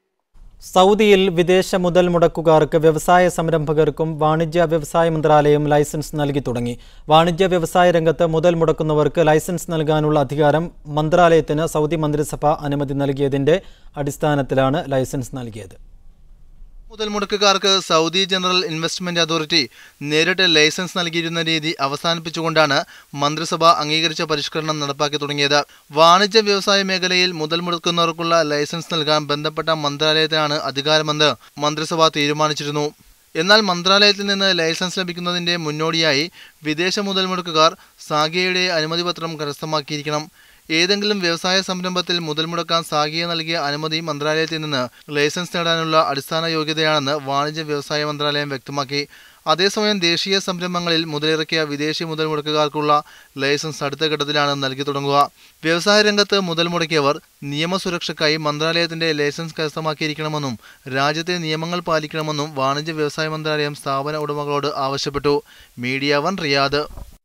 സൗദിയിൽ വിദേശ മുതൽ മുടക്കുകാർക്ക് വ്യവസായ സംരംഭകർക്കും വാണിജ്യ വ്യവസായ മന്ത്രാലയം ലൈസൻസ് നൽകി തുടങ്ങി വാണിജ്യ വ്യവസായ രംഗത്ത് മുതൽ മുടക്കുന്നവർക്ക് ലൈസൻസ് നൽകാനുള്ള അധികാരം മന്ത്രാലയത്തിന് സൗദി മന്ത്രിസഭ അനുമതി നൽകിയതിന്റെ അടിസ്ഥാനത്തിലാണ് ലൈസൻസ് നൽകിയത് മുതൽ മുടക്കുകാർക്ക് സൗദി ജനറൽ ഇൻവെസ്റ്റ്മെന്റ് അതോറിറ്റി നേരിട്ട് ലൈസൻസ് നൽകിയിരുന്ന രീതി അവസാനിപ്പിച്ചുകൊണ്ടാണ് മന്ത്രിസഭ അംഗീകരിച്ച പരിഷ്കരണം നടപ്പാക്കി തുടങ്ങിയത് വാണിജ്യ വ്യവസായ മേഖലയിൽ മുതൽ മുടക്കുന്നവർക്കുള്ള ലൈസൻസ് നൽകാൻ ബന്ധപ്പെട്ട മന്ത്രാലയത്തിനാണ് അധികാരമെന്ന് മന്ത്രിസഭ തീരുമാനിച്ചിരുന്നു എന്നാൽ മന്ത്രാലയത്തിൽ നിന്ന് ലൈസൻസ് ലഭിക്കുന്നതിന്റെ മുന്നോടിയായി വിദേശ മുതൽ മുടക്കുകാർ സാഗയുടെ അനുമതി പത്രം കരസ്ഥമാക്കിയിരിക്കണം ഏതെങ്കിലും വ്യവസായ സംരംഭത്തിൽ മുതൽ മുടക്കാൻ സാഗിയ നൽകിയ അനുമതി മന്ത്രാലയത്തിൽ നിന്ന് ലൈസൻസ് നേടാനുള്ള അടിസ്ഥാന യോഗ്യതയാണെന്ന് വാണിജ്യ വ്യവസായ മന്ത്രാലയം വ്യക്തമാക്കി അതേസമയം ദേശീയ സംരംഭങ്ങളിൽ മുതലിറക്കിയ വിദേശി മുതൽ മുടക്കുകാർക്കുള്ള ലൈസൻസ് അടുത്ത ഘട്ടത്തിലാണ് നൽകി തുടങ്ങുക വ്യവസായ രംഗത്ത് മുതൽ മുടക്കിയവർ നിയമസുരക്ഷയ്ക്കായി മന്ത്രാലയത്തിന്റെ ലൈസൻസ് കരസ്ഥമാക്കിയിരിക്കണമെന്നും രാജ്യത്തെ നിയമങ്ങൾ പാലിക്കണമെന്നും വാണിജ്യ വ്യവസായ മന്ത്രാലയം സ്ഥാപന ഉടമകളോട് ആവശ്യപ്പെട്ടു media one Riyadh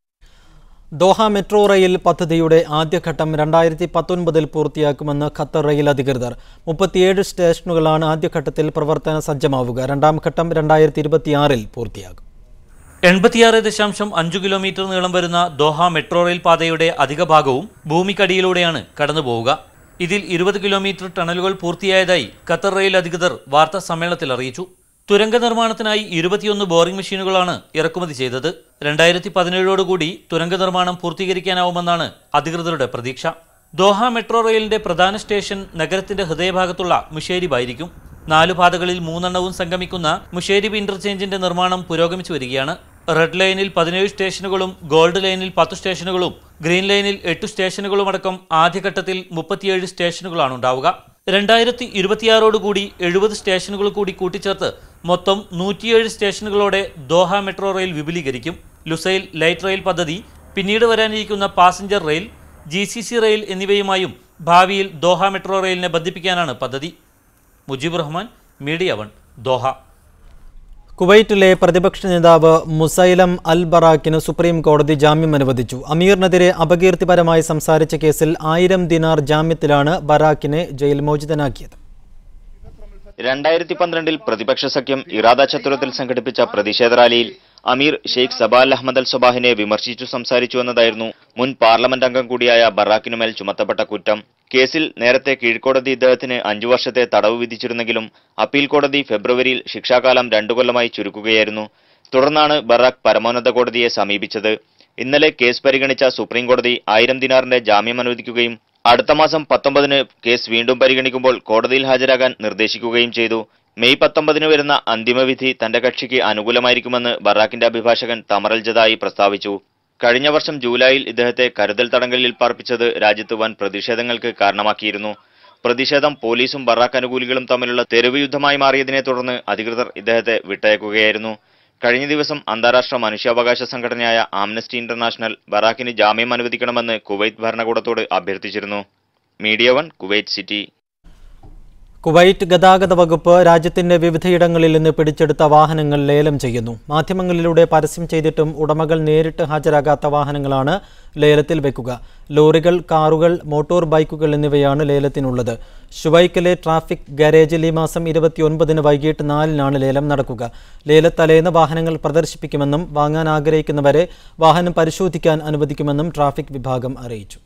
Doha metro rail പദ്ധതിയുടെ ആദ്യഘട്ടം രണ്ടായിരത്തി പത്തൊൻപതിൽ പൂർത്തിയാക്കുമെന്ന് ഖത്തർ റെയിൽ അധികൃതർ മുപ്പത്തിയേഴ് സ്റ്റേഷനുകളാണ് ആദ്യഘട്ടത്തിൽ പ്രവർത്തന സജ്ജമാവുക രണ്ടാം ഘട്ടം രണ്ടായിരത്തി ഇരുപത്തിയാറിൽ പൂർത്തിയാകും എൺപത്തിയാറ് ദശാംശം അഞ്ചു കിലോമീറ്റർ നീളം വരുന്ന ദോഹ മെട്രോ റെയിൽ പാതയുടെ അധിക ഭാഗവും ഭൂമിക്കടിയിലൂടെയാണ് കടന്നുപോവുക ഇതിൽ ഇരുപത് കിലോമീറ്റർ ടണലുകൾ പൂർത്തിയായതായി ഖത്തർ റെയിൽ അധികൃതർ വാർത്താ സമ്മേളനത്തിൽ അറിയിച്ചു തുരങ്ക നിർമ്മാണത്തിനായി ഇരുപത്തിയൊന്ന് ബോറിംഗ് മെഷീനുകളാണ് ഇറക്കുമതി ചെയ്തത് രണ്ടായിരത്തി പതിനേഴോടുകൂടി തുരങ്ക നിർമ്മാണം പൂർത്തീകരിക്കാനാവുമെന്നാണ് അധികൃതരുടെ പ്രതീക്ഷ ദോഹ മെട്രോ റെയിലിന്റെ പ്രധാന സ്റ്റേഷൻ നഗരത്തിന്റെ ഹൃദയഭാഗത്തുള്ള മുഷേരിബായിരിക്കും നാലു പാതകളിൽ മൂന്നെണ്ണവും സംഗമിക്കുന്ന മുഷേരിബ് ഇന്റർചേഞ്ചിന്റെ നിർമ്മാണം പുരോഗമിച്ചു വരികയാണ് റെഡ് ലൈനിൽ പതിനേഴ് സ്റ്റേഷനുകളും ഗോൾഡ് ലൈനിൽ പത്ത് സ്റ്റേഷനുകളും ഗ്രീൻ ലൈനിൽ എട്ട് സ്റ്റേഷനുകളുമടക്കം ആദ്യഘട്ടത്തിൽ മുപ്പത്തിയേഴ് സ്റ്റേഷനുകളാണ് ഉണ്ടാവുക രണ്ടായിരത്തി ഇരുപത്തിയാറോടുകൂടി എഴുപത് സ്റ്റേഷനുകൾ കൂടി കൂട്ടിച്ചേർത്ത് മൊത്തം നൂറ്റിയേഴ് സ്റ്റേഷനുകളോടെ ദോഹ മെട്രോ റെയിൽ വിപുലീകരിക്കും ലുസൈൽ ലൈറ്റ് റെയിൽ പദ്ധതി പിന്നീട് വരാനിരിക്കുന്ന passenger rail G C C rail എന്നിവയുമായും ഭാവിയിൽ ദോഹ മെട്രോ റെയിലിനെ ബന്ധിപ്പിക്കാനാണ് പദ്ധതി Mujeeb Rahman media one Doha കുവൈറ്റിലെ പ്രതിപക്ഷ നേതാവ് മുസൈലം അൽ ബറാക്കിന് സുപ്രീം കോടതി ജാമ്യം അനുവദിച്ചു അമീറിനെതിരെ അപകീർത്തിപരമായി സംസാരിച്ച കേസിൽ ആയിരം ദിനാർ ജാമ്യത്തിലാണ് ബറാക്കിനെ ജയിൽ മോചിതനാക്കിയത് രണ്ടായിരത്തി പന്ത്രണ്ടിൽ പ്രതിപക്ഷ സഖ്യം ഇറാദ ചത്തുരത്തിൽ സംഘടിപ്പിച്ച പ്രതിഷേധ റാലിയിൽ അമീർ ഷെയ്ഖ് സബാൽ അഹമ്മദ് അൽ സബാഹിനെ വിമർശിച്ചു സംസാരിച്ചു എന്നതായിരുന്നു മുൻ പാർലമെന്റ് അംഗം കൂടിയായ ബറാക്കിനുമേൽ ചുമത്തപ്പെട്ട കുറ്റം കേസിൽ നേരത്തെ കീഴ്ക്കോടതി ഇദ്ദേഹത്തിന് അഞ്ചു വർഷത്തെ തടവ് വിധിച്ചിരുന്നെങ്കിലും അപ്പീൽ കോടതി ഫെബ്രുവരിയിൽ ശിക്ഷാകാലം രണ്ടു കൊല്ലമായി ചുരുക്കുകയായിരുന്നു തുടർന്നാണ് ബറാക്ക് പരമോന്നത കോടതിയെ സമീപിച്ചത് ഇന്നലെ കേസ് പരിഗണിച്ച സുപ്രീം കോടതി ആയിരം ദിനാറിന്റെ ജാമ്യം അനുവദിക്കുകയും അടുത്ത മാസം പത്തൊമ്പതിന് കേസ് വീണ്ടും പരിഗണിക്കുമ്പോൾ കോടതിയിൽ ഹാജരാകാൻ നിർദ്ദേശിക്കുകയും ചെയ്തു മെയ് പത്തൊമ്പതിന് വരുന്ന അന്തിമവിധി തന്റെ കക്ഷിക്ക് അനുകൂലമായിരിക്കുമെന്ന് ബറാക്കിന്റെ അഭിഭാഷകൻ തമറൽ ജദായി പ്രസ്താവിച്ചു കഴിഞ്ഞ വർഷം ജൂലൈയിൽ ഇദ്ദേഹത്തെ കരുതൽ തടങ്കലിൽ പാർപ്പിച്ചത് രാജ്യത്ത് വൻ പ്രതിഷേധങ്ങൾക്ക് കാരണമാക്കിയിരുന്നു പ്രതിഷേധം പോലീസും ബറാക്ക് അനുകൂലികളും തമ്മിലുള്ള തെരുവ് യുദ്ധമായി മാറിയതിനെ തുടർന്ന് അധികൃതർ ഇദ്ദേഹത്തെ വിട്ടയക്കുകയായിരുന്നു കഴിഞ്ഞ ദിവസം അന്താരാഷ്ട്ര മനുഷ്യാവകാശ സംഘടനയായ ആംനസ്റ്റി ഇന്റർനാഷണൽ ബറാക്കിന് ജാമ്യം അനുവദിക്കണമെന്ന് കുവൈറ്റ് ഭരണകൂടത്തോട് അഭ്യർത്ഥിച്ചിരുന്നു media one Kuwait City Kuwait ഗതാഗത വകുപ്പ് രാജ്യത്തിന്റെ വിവിധയിടങ്ങളിൽ നിന്ന് പിടിച്ചെടുത്ത വാഹനങ്ങൾ ലേലം ചെയ്യുന്നു മാധ്യമങ്ങളിലൂടെ പരസ്യം ചെയ്തിട്ടും ഉടമകൾ നേരിട്ട് ഹാജരാകാത്ത വാഹനങ്ങളാണ് ലേലത്തിൽ വെക്കുക ലോറികൾ കാറുകൾ മോട്ടോർ ബൈക്കുകൾ എന്നിവയാണ് ലേലത്തിനുള്ളത് ഷുവൈക്കിലെ ട്രാഫിക് ഗാരേജിൽ ഈ മാസം ഇരുപത്തിയൊൻപതിന് വൈകിട്ട് നാലിനാണ് ലേലം നടക്കുക ലേലത്തലേന്ന് വാഹനങ്ങൾ പ്രദർശിപ്പിക്കുമെന്നും വാങ്ങാൻ ആഗ്രഹിക്കുന്നവരെ വാഹനം പരിശോധിക്കാൻ അനുവദിക്കുമെന്നും ട്രാഫിക് വിഭാഗം അറിയിച്ചു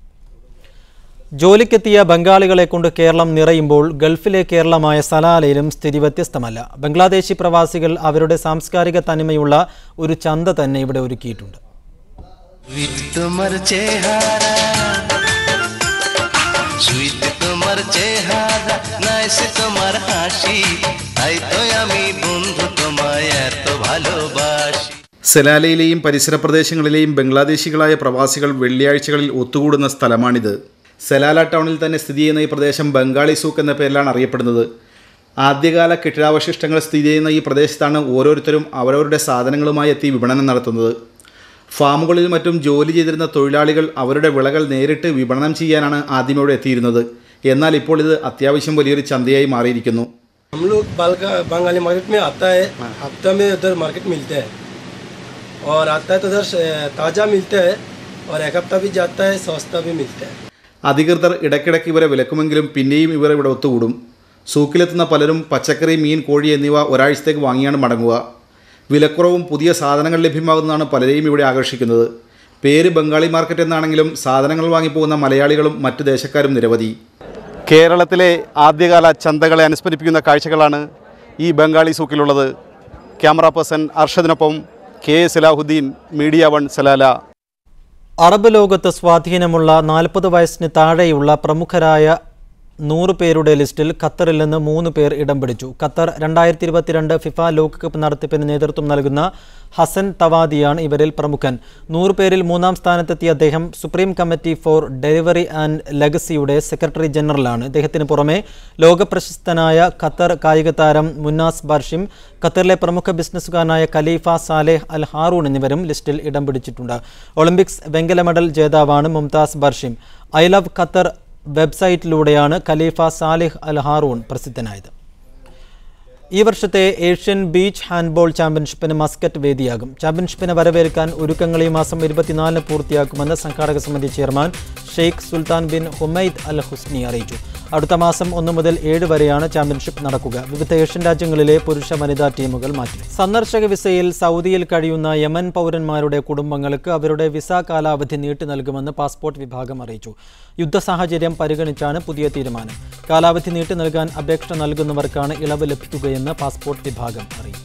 ജോലിക്കെത്തിയ ബംഗാളികളെ കൊണ്ട് കേരളം നിറയുമ്പോൾ ഗൾഫിലെ കേരളമായ സലാലയിലും സ്ഥിതി വ്യത്യസ്തമല്ല ബംഗ്ലാദേശി പ്രവാസികൾ അവരുടെ സാംസ്കാരിക തനിമയുള്ള ഒരു ചന്ത തന്നെ ഇവിടെ ഒരുക്കിയിട്ടുണ്ട് সুইট তোমার চেহারা সুইট তোমার চেহারা নাইস তোমার হাসি তাই তো আমি বন্ধু তোমায় এত ভালোবাসি സെലാലയിലെയും പരിസര പ്രദേശങ്ങളിലെയും ബംഗ്ലാദേശികളായ പ്രവാസികൾ വെള്ളിയാഴ്ചകളിൽ ഒത്തുകൂടുന്ന സ്ഥലമാണിത് സെലാല ടൗണിൽ തന്നെ സ്ഥിതി ചെയ്യുന്ന ഈ പ്രദേശം ബംഗാളി സൂക്ക് എന്ന പേരിലാണ് അറിയപ്പെടുന്നത് ആദ്യകാല കെട്ടിടാവശിഷ്ടങ്ങൾ സ്ഥിതി ചെയ്യുന്ന ഈ പ്രദേശത്താണ് ഓരോരുത്തരും അവരവരുടെ സാധനങ്ങളുമായി എത്തി വിപണനം നടത്തുന്നത് ഫാമുകളിൽ മറ്റും ജോലി ചെയ്തിരുന്ന തൊഴിലാളികൾ അവരുടെ വിളകൾ നേരിട്ട് വിപണനം ചെയ്യാനാണ് ആദ്യം ഇവിടെ എത്തിയിരുന്നത് എന്നാൽ ഇപ്പോൾ ഇത് അത്യാവശ്യം വലിയൊരു ചന്തയായി മാറിയിരിക്കുന്നു हम लोग बालका बंगाली मार्केट में आता है हफ्ता में उधर मार्केट मिलते हैं और आता है तो उधर ताज़ा मिलता है और एक हफ्ता भी जाता है सस्ता भी मिलता है അധികൃതർ ഇടയ്ക്കിടയ്ക്ക് ഇവരെ വിലക്കുമെങ്കിലും പിന്നെയും ഇവർ ഇവിടെ ഒത്തുകൂടും സൂക്കിലെത്തുന്ന പലരും പച്ചക്കറി മീൻ കോഴി എന്നിവ ഒരാഴ്ചത്തേക്ക് വാങ്ങിയാണ് മടങ്ങുക വിലക്കുറവും പുതിയ സാധനങ്ങൾ ലഭ്യമാകുന്നതാണ് പലരെയും ഇവിടെ ആകർഷിക്കുന്നത് പേര് ബംഗാളി മാർക്കറ്റ് എന്നാണെങ്കിലും സാധനങ്ങൾ വാങ്ങിപ്പോകുന്ന മലയാളികളും മറ്റ് ദേശക്കാരും നിരവധി കേരളത്തിലെ ആദ്യകാല ചന്തകളെ അനുസ്മരിപ്പിക്കുന്ന കാഴ്ചകളാണ് ഈ ബംഗാളി സൂക്കിലുള്ളത് ക്യാമറ പേഴ്സൺ അർഷദിനൊപ്പം K A Salahuddin media one Salalah Arab ലോകത്ത് സ്വാധീനമുള്ള നാൽപ്പത് വയസ്സിന് താഴെയുള്ള പ്രമുഖരായ നൂറ് പേരുടെ ലിസ്റ്റിൽ ഖത്തറിൽ നിന്ന് മൂന്ന് പേർ ഇടം പിടിച്ചു ഖത്തർ രണ്ടായിരത്തി ഇരുപത്തിരണ്ട് ഫിഫ ലോകകപ്പ് നടത്തിപ്പിന് നേതൃത്വം നൽകുന്ന ഹസൻ തവാദിയാണ് ഇവരിൽ പ്രമുഖൻ നൂറ് പേരിൽ മൂന്നാം സ്ഥാനത്തെത്തിയ അദ്ദേഹം supreme committee for delivery and ലെഗസിയുടെ സെക്രട്ടറി ജനറലാണ് ഇദ്ദേഹത്തിന് പുറമെ ലോകപ്രശസ്തനായ ഖത്തർ കായിക താരം മുന്നാസ് ബാർഷിം ഖത്തറിലെ പ്രമുഖ ബിസിനസ്സുകാരനായ ഖലീഫ സാലേഹ് അൽ ഹാറൂൺ എന്നിവരും ലിസ്റ്റിൽ ഇടം പിടിച്ചിട്ടുണ്ട് ഒളിമ്പിക്സ് വെങ്കല മെഡൽ ജേതാവാണ് Mutaz Barshim I love Qatar വെബ്സൈറ്റിലൂടെയാണ് ഖലീഫ സാലിഹ് അൽ ഹാറൂൺ പ്രസിദ്ധനായത് ഈ വർഷത്തെ ഏഷ്യൻ ബീച്ച് ഹാൻഡ്ബോൾ ചാമ്പ്യൻഷിപ്പിന് മസ്കറ്റ് വേദിയാകും ചാമ്പ്യൻഷിപ്പിനെ വരവേൽക്കാൻ ഒരുക്കങ്ങൾ ഈ മാസം ഇരുപത്തിനാലിന് പൂർത്തിയാക്കുമെന്ന് സംഘാടക സമിതി chairman Sheikh Sultan bin Humaid Al Husni അറിയിച്ചു അടുത്ത മാസം ഒന്ന് മുതൽ ഏഴ് വരെയാണ് ചാമ്പ്യൻഷിപ്പ് നടക്കുക വിവിധ ഏഷ്യൻ രാജ്യങ്ങളിലെ പുരുഷ വനിതാ ടീമുകൾ മാറ്റി സന്ദർശക വിസയിൽ സൗദിയിൽ കഴിയുന്ന യമൻ പൗരന്മാരുടെ കുടുംബങ്ങൾക്ക് അവരുടെ വിസ കാലാവധി നീട്ടി നൽകുമെന്ന് പാസ്പോർട്ട് വിഭാഗം അറിയിച്ചു യുദ്ധ സാഹചര്യം പരിഗണിച്ചാണ് പുതിയ തീരുമാനം കാലാവധി നീട്ടി നൽകാൻ അപേക്ഷ നൽകുന്നവർക്കാണ് ഇളവ് ലഭിക്കുകയെന്ന് പാസ്പോർട്ട് വിഭാഗം അറിയിച്ചു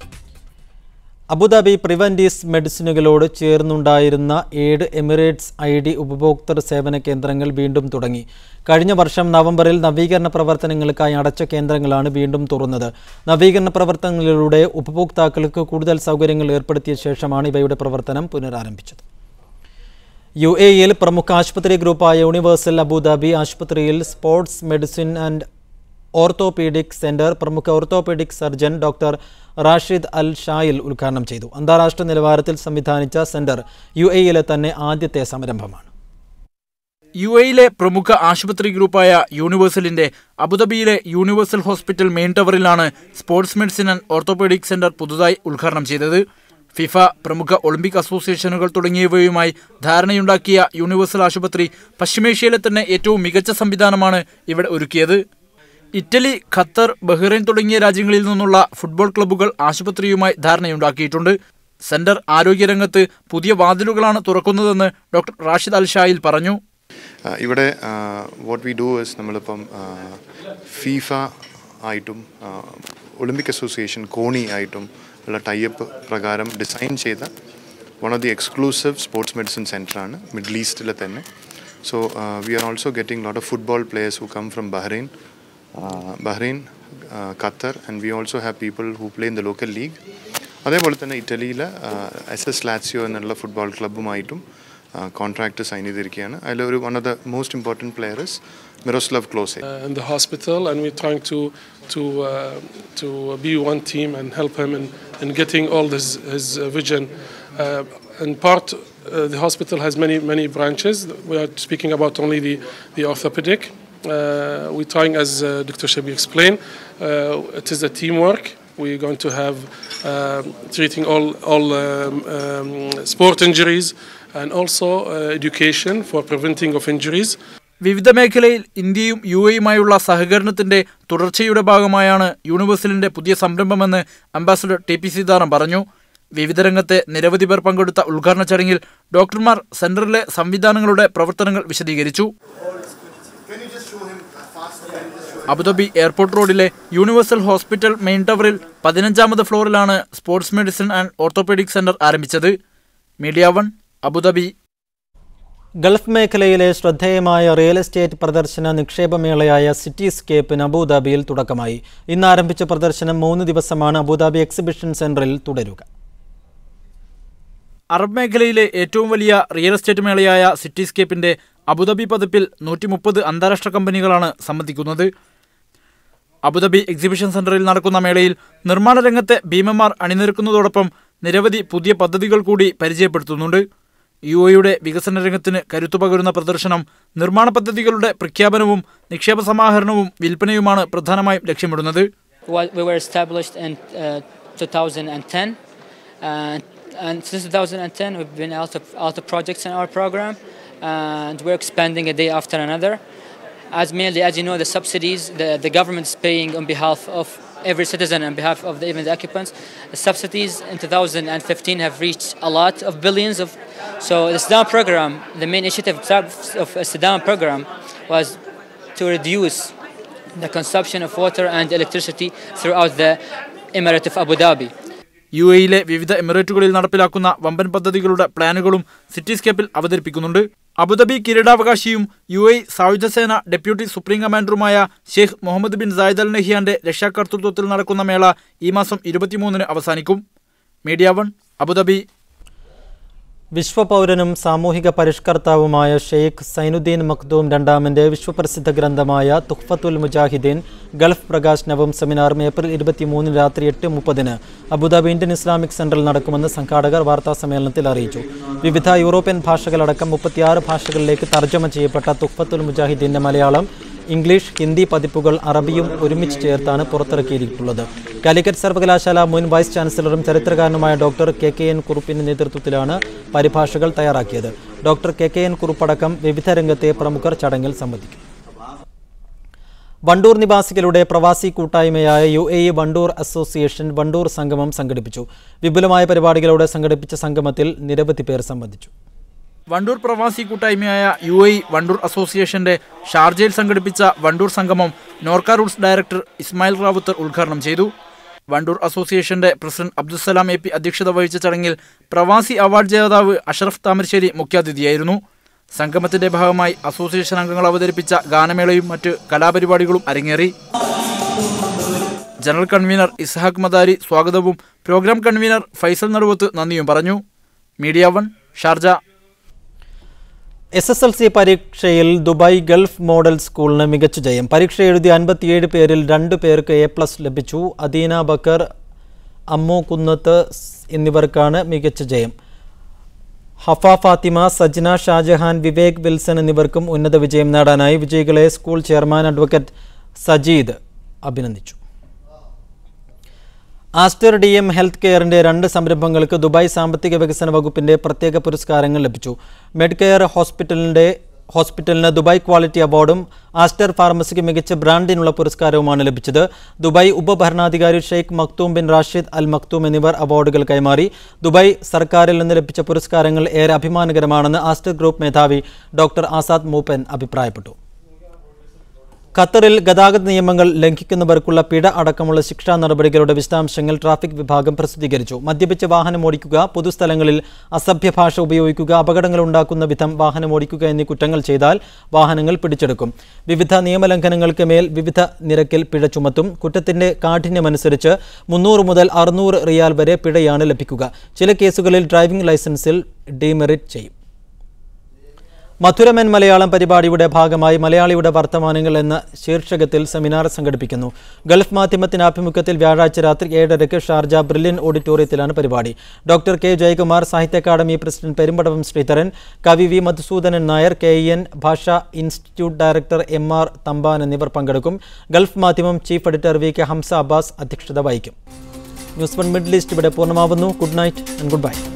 അബുദാബി പ്രിവൻറ്റീസ് മെഡിസിനുകളോട് ചേർന്നുണ്ടായിരുന്ന ഏഴ് എമിറേറ്റ്സ് ഐ ഡി ഉപഭോക്തൃ സേവന കേന്ദ്രങ്ങൾ വീണ്ടും തുടങ്ങി കഴിഞ്ഞ വർഷം നവംബറിൽ നവീകരണ പ്രവർത്തനങ്ങൾക്കായി അടച്ച കേന്ദ്രങ്ങളാണ് വീണ്ടും തുറന്നത് നവീകരണ പ്രവർത്തനങ്ങളിലൂടെ ഉപഭോക്താക്കൾക്ക് കൂടുതൽ സൗകര്യങ്ങൾ ഏർപ്പെടുത്തിയ ശേഷമാണ് ഇവയുടെ പ്രവർത്തനം പുനരാരംഭിച്ചത് യു എ ഇയിൽ പ്രമുഖ ആശുപത്രി ഗ്രൂപ്പായ യൂണിവേഴ്സൽ അബുദാബി ആശുപത്രിയിൽ sports medicine and orthopaedic centre പ്രമുഖ orthopaedic surgeon doctor Rashid Al Shail ഉദ്ഘാടനം ചെയ്തു അന്താരാഷ്ട്ര നിലവാരത്തിൽ സംവിധാനിച്ച സെന്റർ യു എയിലെ തന്നെ ആദ്യത്തെ സംരംഭമാണ് യു എയിലെ പ്രമുഖ ആശുപത്രി ഗ്രൂപ്പായ യൂണിവേഴ്സലിന്റെ അബുദാബിയിലെ യൂണിവേഴ്സൽ ഹോസ്പിറ്റൽ മെയിൻ ടവറിലാണ് sports medicine and orthopaedic centre പുതുതായി ഉദ്ഘാടനം ചെയ്തത് ഫിഫ പ്രമുഖ ഒളിമ്പിക് അസോസിയേഷനുകൾ തുടങ്ങിയവയുമായി ധാരണയുണ്ടാക്കിയ യൂണിവേഴ്സൽ ആശുപത്രി പശ്ചിമേഷ്യയിലെ തന്നെ ഏറ്റവും മികച്ച സംവിധാനമാണ് ഇവിടെ ഒരുക്കിയത് ഇറ്റലി ഖത്തർ ബഹ്റൈൻ തുടങ്ങിയ രാജ്യങ്ങളിൽ നിന്നുള്ള ഫുട്ബോൾ ക്ലബ്ബുകൾ ആശുപത്രിയുമായി ധാരണയുണ്ടാക്കിയിട്ടുണ്ട് സെന്റർ ആരോഗ്യരംഗത്ത് പുതിയ വാതിലുകളാണ് തുറക്കുന്നതെന്ന് ഡോക്ടർ റാഷിദ് അൽ ഷായിൽ പറഞ്ഞു ആ, ഇവിടെ വാട്ട് വി ഡു ഇസ് നമ്മളിപ്പം ഫീഫ ആയിട്ടും ആ, ഒളിമ്പിക് അസോസിയേഷൻ കോണി ആയിട്ടും ഉള്ള ടൈപ്പ് പ്രകാരം ഡിസൈൻ ചെയ്ത one of the exclusive sports medicine സെൻ്ററാണ് മിഡിൽ ഈസ്റ്റിലെ തന്നെ so we are also getting lot of football players who come from Bahrain Bahrain Qatar and we also have people who play in the local league അതേപോലെ തന്നെ ഇറ്റലിയിലെ എസ് എസ് ലാറ്റ്സിയോ എന്നുള്ള ഫുട്ബോൾ ക്ലബ്ബുമായിട്ടും കോൺട്രാക്ട് സൈൻ ചെയ്തിരിക്കുകയാണ് അതിലൊരു one of the most important players Miroslav Klose uh, in the hospital, and we're trying to to uh, to be one team and help him in, in getting all this his uh, vision. Uh, in part, uh, the hospital has many many branches. We are speaking about only the the orthopedic. Uh, we're trying, as uh, Dr. Shabi explained, uh, it is a teamwork. We're going to have um treating all all um, um, sport injuries and also uh, education for preventing of injuries. വിവിധ മേഖലയിൽ ഇന്ത്യയും യു എയുമായുള്ള സഹകരണത്തിന്റെ തുടർച്ചയുടെ ഭാഗമായാണ് യൂണിവേഴ്സലിന്റെ പുതിയ സംരംഭമെന്ന് അംബാസഡർ ടി പി സീതാറാം പറഞ്ഞു വിവിധ രംഗത്തെ നിരവധി പേർ പങ്കെടുത്ത ഉദ്ഘാടന ചടങ്ങിൽ ഡോക്ടർമാർ സെന്ററിലെ സംവിധാനങ്ങളുടെ പ്രവർത്തനങ്ങൾ വിശദീകരിച്ചു അബുദാബി എയർപോർട്ട് റോഡിലെ യൂണിവേഴ്സൽ ഹോസ്പിറ്റൽ മെയിൻ ടവറിൽ പതിനഞ്ചാമത് ഫ്ലോറിലാണ് sports medicine and orthopaedic centre ആരംഭിച്ചത് മീഡിയ വൺ അബുദാബി ഗൾഫ് മേഖലയിലെ ശ്രദ്ധേയമായ റിയൽ എസ്റ്റേറ്റ് പ്രദർശന നിക്ഷേപമേളയായ സിറ്റിസ്കേപ്പിന് അബുദാബിയിൽ തുടക്കമായി ഇന്ന് ആരംഭിച്ച പ്രദർശനം മൂന്ന് ദിവസമാണ് അബുദാബി എക്സിബിഷൻ സെന്ററിൽ തുടരുക അറബ് മേഖലയിലെ ഏറ്റവും വലിയ റിയൽ എസ്റ്റേറ്റ് മേളയായ സിറ്റിസ്കേപ്പിന്റെ അബുദാബി പതിപ്പിൽ നൂറ്റി മുപ്പത് അന്താരാഷ്ട്ര കമ്പനികളാണ് സംബന്ധിക്കുന്നത് അബുദാബി എക്സിബിഷൻ സെന്ററിൽ നടക്കുന്ന മേളയിൽ നിർമ്മാണ രംഗത്തെ ഭീമന്മാർ അണിനിരക്കുന്നതോടൊപ്പം നിരവധി പുതിയ പദ്ധതികൾ കൂടി പരിചയപ്പെടുത്തുന്നുണ്ട് യു എയുടെ വികസന രംഗത്തിന് കരുത്തുപകരുന്ന പ്രദർശനം നിർമ്മാണ പദ്ധതികളുടെ പ്രഖ്യാപനവും നിക്ഷേപ സമാഹരണവും വിൽപ്പനയുമാണ് പ്രധാനമായും ലക്ഷ്യമിടുന്നത് Wa- We were established in uh, 2010. Uh, and since 2010, we've been out of, out of projects in our program, and we're expanding a day after another. As mainly, as you know, the subsidies the, the government is paying on behalf of every citizen, on behalf of the, even the occupants. The subsidies in 2015 have reached a lot of billions of. So the Saddam program, the main initiative of the Saddam program was to reduce the consumption of water and electricity throughout the Emirate of Abu Dhabi. U എയിലെ വിവിധ എമിറേറ്റുകളിൽ നടപ്പിലാക്കുന്ന വമ്പൻ പദ്ധതികളുടെ പ്ലാനുകളും സിറ്റിസ്കേപ്പിൽ അവതരിപ്പിക്കുന്നുണ്ട് അബുദാബി കിരീടാവകാശിയും യു എ സായുധ സേന ഡെപ്യൂട്ടി സുപ്രീം കമാൻഡറുമായ Sheikh Mohammed bin Zayed Al നഹിയാന്റെ രക്ഷാകർതൃത്വത്തിൽ നടക്കുന്ന മേള ഈ മാസം ഇരുപത്തിമൂന്നിന് അവസാനിക്കും മീഡിയ വൺ അബുദാബി വിശ്വപൗരനും സാമൂഹിക പരിഷ്കർത്താവുമായ ഷെയ്ഖ് സൈനുദ്ദീൻ മഖ്ദൂം രണ്ടാമന്റെ വിശ്വപ്രസിദ്ധ ഗ്രന്ഥമായ തുഹ്ഫത്തുൽ മുജാഹിദീൻ ഗൾഫ് പ്രകാശനവും സെമിനാറും ഏപ്രിൽ ഇരുപത്തിമൂന്നിന് രാത്രി എട്ട് മുപ്പതിന് അബുദാബി ഇന്ത്യൻ ഇസ്ലാമിക് സെന്ററിൽ നടക്കുമെന്ന് സംഘാടകർ വാർത്താ സമ്മേളനത്തിൽ അറിയിച്ചു വിവിധ യൂറോപ്യൻ ഭാഷകളടക്കം മുപ്പത്തിയാറ് ഭാഷകളിലേക്ക് തർജ്ജമ ചെയ്യപ്പെട്ട തുഹ്ഫത്തുൽ മുജാഹിദീന്റെ മലയാളം ഇംഗ്ലീഷ് ഹിന്ദി പതിപ്പുകൾ അറബിയും ഒരുമിച്ച് ചേർത്താണ് പുറത്തിറക്കിയിട്ടുള്ളത് കാലിക്കറ്റ് സർവകലാശാല മുൻ വൈസ് ചാൻസലറും ചരിത്രകാരനുമായ ഡോക്ടർ കെ കെ എൻ കുറുപ്പിന്റെ നേതൃത്വത്തിലാണ് പരിഭാഷകൾ തയ്യാറാക്കിയത് ഡോക്ടർ കെ കെ എൻ കുറുപ്പടക്കം വിവിധ രംഗത്തെ പ്രമുഖർ ചടങ്ങിൽ സംബന്ധിക്കും വണ്ടൂർ നിവാസികളുടെ പ്രവാസി കൂട്ടായ്മയായ U A E Wandoor association Wandoor സംഗമം സംഘടിപ്പിച്ചു വിപുലമായ പരിപാടികളോടെ സംഘടിപ്പിച്ച സംഗമത്തിൽ നിരവധി പേർ സംബന്ധിച്ചു വണ്ടൂർ പ്രവാസി കൂട്ടായ്മയായ യു എ വണ്ടൂർ അസോസിയേഷന്റെ ഷാർജയിൽ സംഘടിപ്പിച്ച വണ്ടൂർ സംഗമം നോർക്ക റൂട്ട്സ് ഡയറക്ടർ ഇസ്മായിൽ റാവുത്തർ ഉദ്ഘാടനം ചെയ്തു വണ്ടൂർ അസോസിയേഷന്റെ പ്രസിഡന്റ് അബ്ദുസലാം എ പി അധ്യക്ഷത വഹിച്ച ചടങ്ങിൽ പ്രവാസി അവാർഡ് ജേതാവ് അഷറഫ് താമരശ്ശേരി മുഖ്യാതിഥിയായിരുന്നു സംഗമത്തിന്റെ ഭാഗമായി അസോസിയേഷൻ അംഗങ്ങൾ അവതരിപ്പിച്ച ഗാനമേളയും മറ്റ് കലാപരിപാടികളും അരങ്ങേറി ജനറൽ കൺവീനർ ഇസ്ഹാഖ് മദാരി സ്വാഗതവും പ്രോഗ്രാം കൺവീനർ ഫൈസൽ നടുവത്ത് നന്ദിയും പറഞ്ഞു media one Sharjah S S L C പരീക്ഷയിൽ ദുബായ് ഗൾഫ് മോഡൽ സ്കൂളിന് മികച്ച ജയം പരീക്ഷ എഴുതിയ അൻപത്തിയേഴ് പേരിൽ രണ്ട് പേർക്ക് എ പ്ലസ് ലഭിച്ചു അദീന ബക്കർ അമ്മു കുന്നത്ത് എന്നിവർക്കാണ് മികച്ച ജയം ഹഫ ഫാത്തിമ സജ്ന ഷാജഹാൻ വിവേക് വിൽസൺ എന്നിവർക്കും ഉന്നത വിജയം നേടാനായി വിജയികളെ സ്കൂൾ ചെയർമാൻ അഡ്വക്കേറ്റ് സജീദ് അഭിനന്ദിച്ചു ആസ്റ്റർ ഡി എം ഹെൽത്ത് കെയറിന്റെ രണ്ട് സംരംഭങ്ങൾക്ക് ദുബായ് സാമ്പത്തിക വികസന വകുപ്പിന്റെ പ്രത്യേക പുരസ്കാരങ്ങൾ ലഭിച്ചു മെഡ് കെയർ ഹോസ്പിറ്റലിന്റെ ഹോസ്പിറ്റലിന് ദുബായ് ക്വാളിറ്റി അവാർഡും ആസ്റ്റർ ഫാർമസിക്ക് മികച്ച ബ്രാൻഡിനുള്ള പുരസ്കാരവുമാണ് ലഭിച്ചത് ദുബായ് ഉപഭരണാധികാരി Sheikh Maktoum bin Rashid Al Maktoum എന്നിവർ അവാർഡുകൾ കൈമാറി ദുബായ് സർക്കാരിൽ നിന്ന് ലഭിച്ച പുരസ്കാരങ്ങൾ ഏറെ അഭിമാനകരമാണെന്ന് ആസ്റ്റർ ഗ്രൂപ്പ് മേധാവി ഡോക്ടർ ആസാദ് മൂപ്പൻ അഭിപ്രായപ്പെട്ടു ഖത്തറിൽ ഗതാഗത നിയമങ്ങൾ ലംഘിക്കുന്നവർക്കുള്ള പിഴ അടക്കമുള്ള ശിക്ഷാ നടപടികളുടെ വിശദാംശങ്ങൾ ട്രാഫിക് വിഭാഗം പ്രസിദ്ധീകരിച്ചു മദ്യപിച്ച് വാഹനം ഓടിക്കുക പൊതുസ്ഥലങ്ങളിൽ അസഭ്യ ഭാഷ ഉപയോഗിക്കുക അപകടങ്ങൾ ഉണ്ടാക്കുന്ന വിധം വാഹനം ഓടിക്കുക എന്നീ കുറ്റങ്ങൾ ചെയ്താൽ വാഹനങ്ങൾ പിടിച്ചെടുക്കും വിവിധ നിയമലംഘനങ്ങൾക്ക് മേൽ വിവിധ നിരക്കിൽ പിഴ ചുമത്തും കുറ്റത്തിന്റെ കാഠിന്യമനുസരിച്ച് മുന്നൂറ് മുതൽ അറുന്നൂറ് റിയാൽ വരെ പിഴയാണ് ലഭിക്കുക ചില കേസുകളിൽ ഡ്രൈവിംഗ് ലൈസൻസിൽ ഡീമെറിറ്റ് ചെയ്യും മധുരമൻ മലയാളം പരിപാടിയുടെ ഭാഗമായി മലയാളിയുടെ വർത്തമാനങ്ങൾ എന്ന ശീർഷകത്തിൽ സെമിനാർ സംഘടിപ്പിക്കുന്നു ഗൾഫ് മാധ്യമത്തിന്റെ ആഭിമുഖ്യത്തിൽ വ്യാഴാഴ്ച രാത്രി ഏഴരയ്ക്ക് ഷാർജ ബ്രില്യൻ ഓഡിറ്റോറിയത്തിലാണ് പരിപാടി ഡോക്ടർ കെ ജയകുമാർ സാഹിത്യ അക്കാദമി പ്രസിഡന്റ് പെരുമ്പടവം ശ്രീധരൻ കവി V Madhusoodanan Nair K N Bhasha institute director M R Thampan എന്നിവർ പങ്കെടുക്കും Gulf Madhyamam chief editor V K Hamza Abbas അധ്യക്ഷത വഹിക്കും ന്യൂസ് വൺ മിഡിൽ ഈസ്റ്റ് ഇവിടെ പൂർണ്ണമാവുന്നു good night and good by